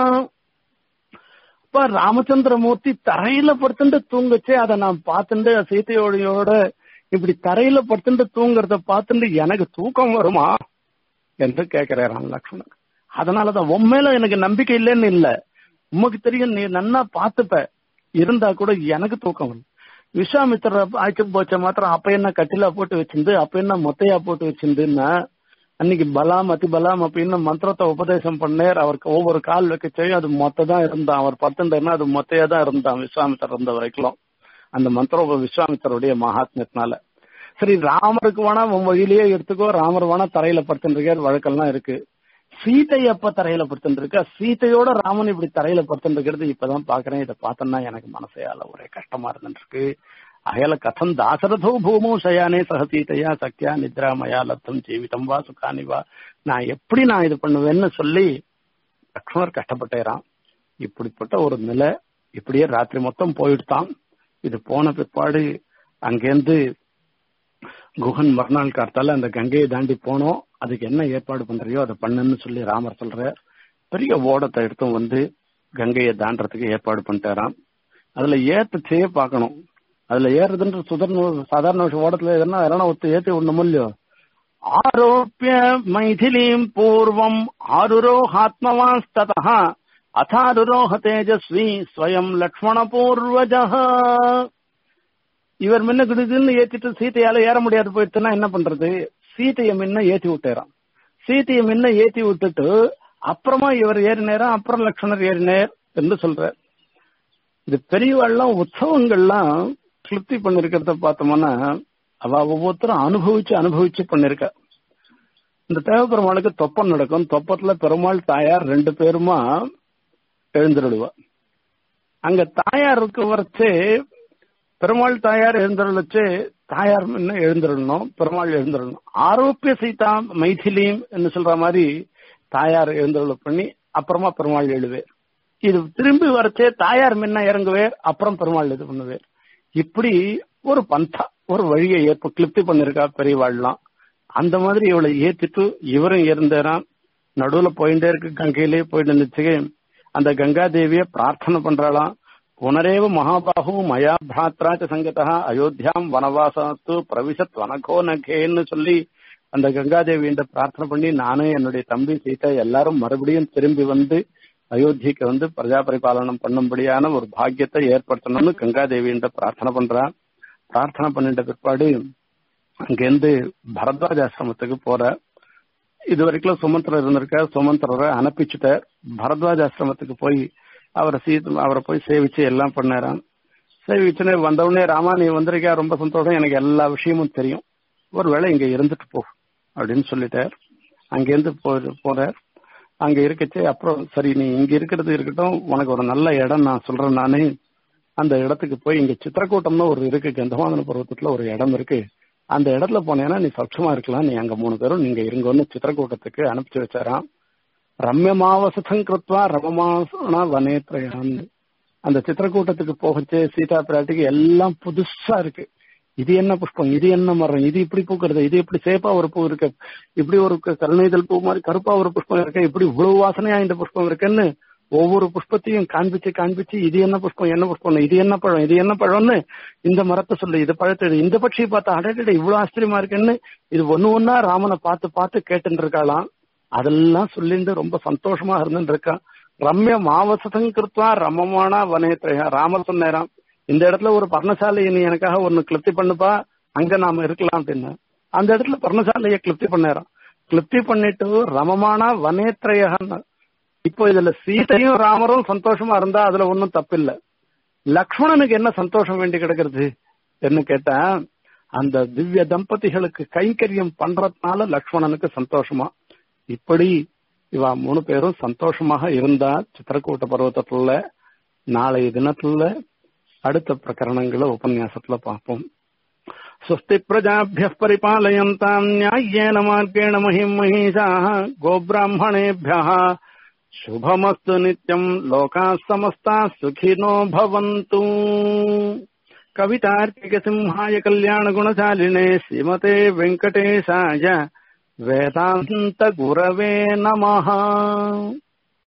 இப்ப ராமச்சந்திரமூர்த்தி தரையில படுத்துட்டு தூங்குச்சே அதை நான் பார்த்துட்டு சீதையோடையோட இப்படி தரையில படுத்துட்டு தூங்குறத பார்த்துட்டு எனக்கு தூக்கம் வருமா என்று கேட்கிறாராம் லக்ஷ்மணன் அதனாலதான் உண்மையில எனக்கு நம்பிக்கை இல்லைன்னு இல்ல உமக்கு தெரியும் நீ நன்னா பாத்துப்ப இருந்தா கூட எனக்கு தூக்கம் வரும் விஸ்வாமித்திர ஆய்ச்சம் போச்ச மாத்திரம் அப்ப என்ன கட்டிலா போட்டு வச்சிருந்து அப்ப என்ன மொத்தையா போட்டு வச்சிருந்துன்னா அன்னைக்கு பலாம் அதி பலாம் அப்படின்னு மந்திரத்தை உபதேசம் பண்ணேர் அவருக்கு ஒவ்வொரு கால் வைக்கச்சையும் அது மொத்த தான் இருந்தான் அவர் பத்துண்டேன்னா அது மொத்தையா தான் இருந்தான் விஸ்வாமித்தர் இருந்த வரைக்கும் அந்த மந்திரம் விஸ்வாமித்தருடைய மகாத்மியத்தினால சரி ராமருக்கு வேணா உன் வழியிலேயே எடுத்துக்கோ ராமர் வேணா தரையில படுத்துருக்கார் வழக்கெல்லாம் இருக்கு சீதை எப்ப தரையில படுத்துட்டு இருக்கா சீதையோட ராமன் இப்படி தரையில படுத்துட்டு இருக்கிறது இப்பதான் பாக்குறேன் இதை பார்த்தோம்னா எனக்கு மனசையால ஒரே கஷ்டமா இருந்துட்டு இருக்கு அயல கதம் தாசரதோ பூமோ சயானே சக சீதையா சக்கியா நித்ராமயா லப்தம் ஜீவிதம் வா சுகானி வா நான் எப்படி நான் இது பண்ணுவேன்னு சொல்லி லக்ஷ்மணர் கஷ்டப்பட்டேரான் இப்படிப்பட்ட ஒரு நிலை இப்படியே ராத்திரி மொத்தம் போயிடுதான் இது போன பிற்பாடு அங்கேருந்து குஹன் மறுநாள் கார்த்தால அந்த கங்கையை தாண்டி போனோம் அதுக்கு என்ன ஏற்பாடு பண்றியோ அதை பண்ணுன்னு சொல்லி ராமர் சொல்ற பெரிய ஓடத்தை எடுத்தும் வந்து கங்கையை தாண்டறதுக்கு ஏற்பாடு பண்ணிட்டாராம் அதுல ஏத்தச்சே பார்க்கணும் அதுல ஏறுதுன்ற சுதர்ண சாதாரண விஷயம் ஓடத்துல எதனா எதனா ஒத்து ஏத்தி விடணும் இல்லையோ ஆரோப்பிய மைதிலீம் பூர்வம் ஆருரோஹாத்மவாஸ்ததா அதாருரோஹ தேஜஸ்வி ஸ்வயம் லக்ஷ்மண பூர்வஜா இவர் முன்ன கிடுதுன்னு ஏத்திட்டு சீத்தையால ஏற முடியாது போயிடுச்சுன்னா என்ன பண்றது சீத்தையை முன்ன ஏத்தி விட்டுறான் சீத்தையை முன்ன ஏத்தி விட்டுட்டு அப்புறமா இவர் ஏறினேரா அப்புறம் லக்ஷ்மணர் ஏறினேர் என்று சொல்றார் இது பெரியவாள்லாம் உற்சவங்கள்லாம் திருப்தி பண்ணிருக்கிறத பார்த்தோம்னா அவ ஒவ்வொருத்தரும் அனுபவிச்சு அனுபவிச்சு பண்ணிருக்க இந்த தேவபெருமாளுக்கு தொப்பம் நடக்கும் தொப்பத்துல பெருமாள் தாயார் ரெண்டு பேருமா எழுந்துருடுவா அங்க தாயாருக்கு வரைச்சு பெருமாள் தாயார் எழுந்தருளச்சு தாயார் முன்ன எழுந்திரணும் பெருமாள் எழுந்திரணும் ஆரோப்பிய சீதா மைதிலியும் என்று சொல்ற மாதிரி தாயார் எழுந்தருள பண்ணி அப்புறமா பெருமாள் எழுவேர் இது திரும்பி வரச்சே தாயார் முன்ன இறங்குவேர் அப்புறம் பெருமாள் இது பண்ணுவேர் இப்படி ஒரு பந்தா ஒரு வழியை ஏற்ப கிளிப்தி பண்ணிருக்கா பெரியவாள்லாம் அந்த மாதிரி இவளை ஏத்திட்டு இவரும் இருந்தேராம் நடுவுல போயிட்டே இருக்கு கங்கையிலே போயிட்டு இருந்துச்சு அந்த கங்கா தேவிய பிரார்த்தனை பண்றாளாம் புனரேவ மகாபாகு மயா பிராத்ராச்ச சங்கதா அயோத்தியாம் வனவாசத்து பிரவிசத் வனகோ நகேன்னு சொல்லி அந்த கங்காதேவியிட்ட பிரார்த்தனை பண்ணி நானும் என்னுடைய தம்பி சீதா எல்லாரும் மறுபடியும் திரும்பி வந்து அயோத்திக்கு வந்து பிரஜா பரிபாலனம் பண்ணும்படியான ஒரு பாக்கியத்தை ஏற்படுத்தணும்னு கங்காதேவியிட்ட பிரார்த்தனை பண்றான் பிரார்த்தனை பண்ணிட்ட பிற்பாடு அங்கிருந்து பரத்வாஜ ஆசிரமத்துக்கு போற இது வரைக்கும் சுமந்திரர் இருந்திருக்க சுமந்திரரை அனுப்பிச்சுட்டார் பரத்வாஜ ஆசிரமத்துக்கு போய் அவரை சீத்து அவரை போய் சேவிச்சு எல்லாம் பண்ணாராம் சேவிச்சுன்னு வந்தவுடனே ராமா நீ வந்திருக்கா ரொம்ப சந்தோஷம் எனக்கு எல்லா விஷயமும் தெரியும் ஒருவேளை இங்க இருந்துட்டு போ அப்படின்னு சொல்லிட்டார் அங்கிருந்து போ போறார் அங்க இருக்கச்சு அப்புறம் சரி நீ இங்க இருக்கிறது இருக்கட்டும் உனக்கு ஒரு நல்ல இடம் நான் சொல்றேன் நானு அந்த இடத்துக்கு போய் இங்க சித்திரக்கூட்டம்னு ஒரு இருக்கு கந்தமாதன பருவத்துல ஒரு இடம் இருக்கு அந்த இடத்துல போனேன்னா நீ சௌட்சமா இருக்கலாம் நீ அங்க மூணு பேரும் நீங்க இருங்கன்னு சித்திரக்கூட்டத்துக்கு அனுப்பிச்சு வச்சாராம் ரம்யமாவசதம் கிருத்வா ரமமாசன வனேத்ரயான்னு அந்த சித்திரக்கூட்டத்துக்கு போகச்சு சீதா பிராட்டிக்கு எல்லாம் புதுசா இருக்கு இது என்ன புஷ்பம் இது என்ன மரம் இது இப்படி பூக்கிறது இது இப்படி சேப்பா ஒரு பூ இருக்கு இப்படி ஒரு க- கருணைதல் பூ மாதிரி கருப்பா ஒரு புஷ்பம் இருக்கு இப்படி இவ்வளவு வாசனையா இந்த புஷ்பம் இருக்குன்னு ஒவ்வொரு புஷ்பத்தையும் காண்பிச்சு காண்பிச்சு இது என்ன புஷ்பம் என்ன புஷ்பம் இது என்ன பழம் இது என்ன பழம்னு இந்த மரத்தை சொல்லு இது பழத்தை இது. இந்த பட்சியை பார்த்தா அடடட இவ்வளவு ஆச்சரியமா இருக்குன்னு இது ஒண்ணு ஒன்னா ராமனை பார்த்து பார்த்து கேட்டுட்டு இருக்காளாம் அதெல்லாம் சொல்லிட்டு ரொம்ப சந்தோஷமா இருந்துட்டு இருக்கான் ரம்ய மாவசதம் கிருத்வா ரமமானா வனேத்ரயா ராமர் சொன்னேராம் இந்த இடத்துல ஒரு பர்ணசாலையை நீ எனக்காக ஒன்னு கிளிப்தி பண்ணுப்பா அங்க நாம இருக்கலாம் அப்படின்னு அந்த இடத்துல பர்ணசாலையை கிளிப்தி பண்ணேராம் கிளிப்தி பண்ணிட்டு ரமமானா வனேத்ரயான்னு இப்போ இதுல சீதையும் ராமரும் சந்தோஷமா இருந்தா அதுல ஒன்னும் தப்பில்லை லக்ஷ்மணனுக்கு என்ன சந்தோஷம் வேண்டி கிடக்கிறது என்ன கேட்டா அந்த திவ்ய தம்பதிகளுக்கு கைங்கரியம் பண்றதுனால லக்ஷ்மணனுக்கு சந்தோஷமா இப்படி இவா மூணு பேரும் சந்தோஷமாக இருந்தா சித்திரக்கூட்ட பர்வத்தத்துல நாளைய தினத்துல அடுத்த பிரகரணங்களை உபன்யாசத்துல பார்ப்போம் स्वस्ति प्रजाभ्यः परिपालयन्ताम् न्याय्येन मार्गेण महिम् महिषाः गोब्राह्मणेभ्यः शुभमस्तु नित्यम् लोकाः समस्ताः सुखिनो भवन्तु कवितार्किकसिंहाय कल्याणगुणशालिने श्रीमते वेङ्कटेशाय वेदान्तगुरवे नमः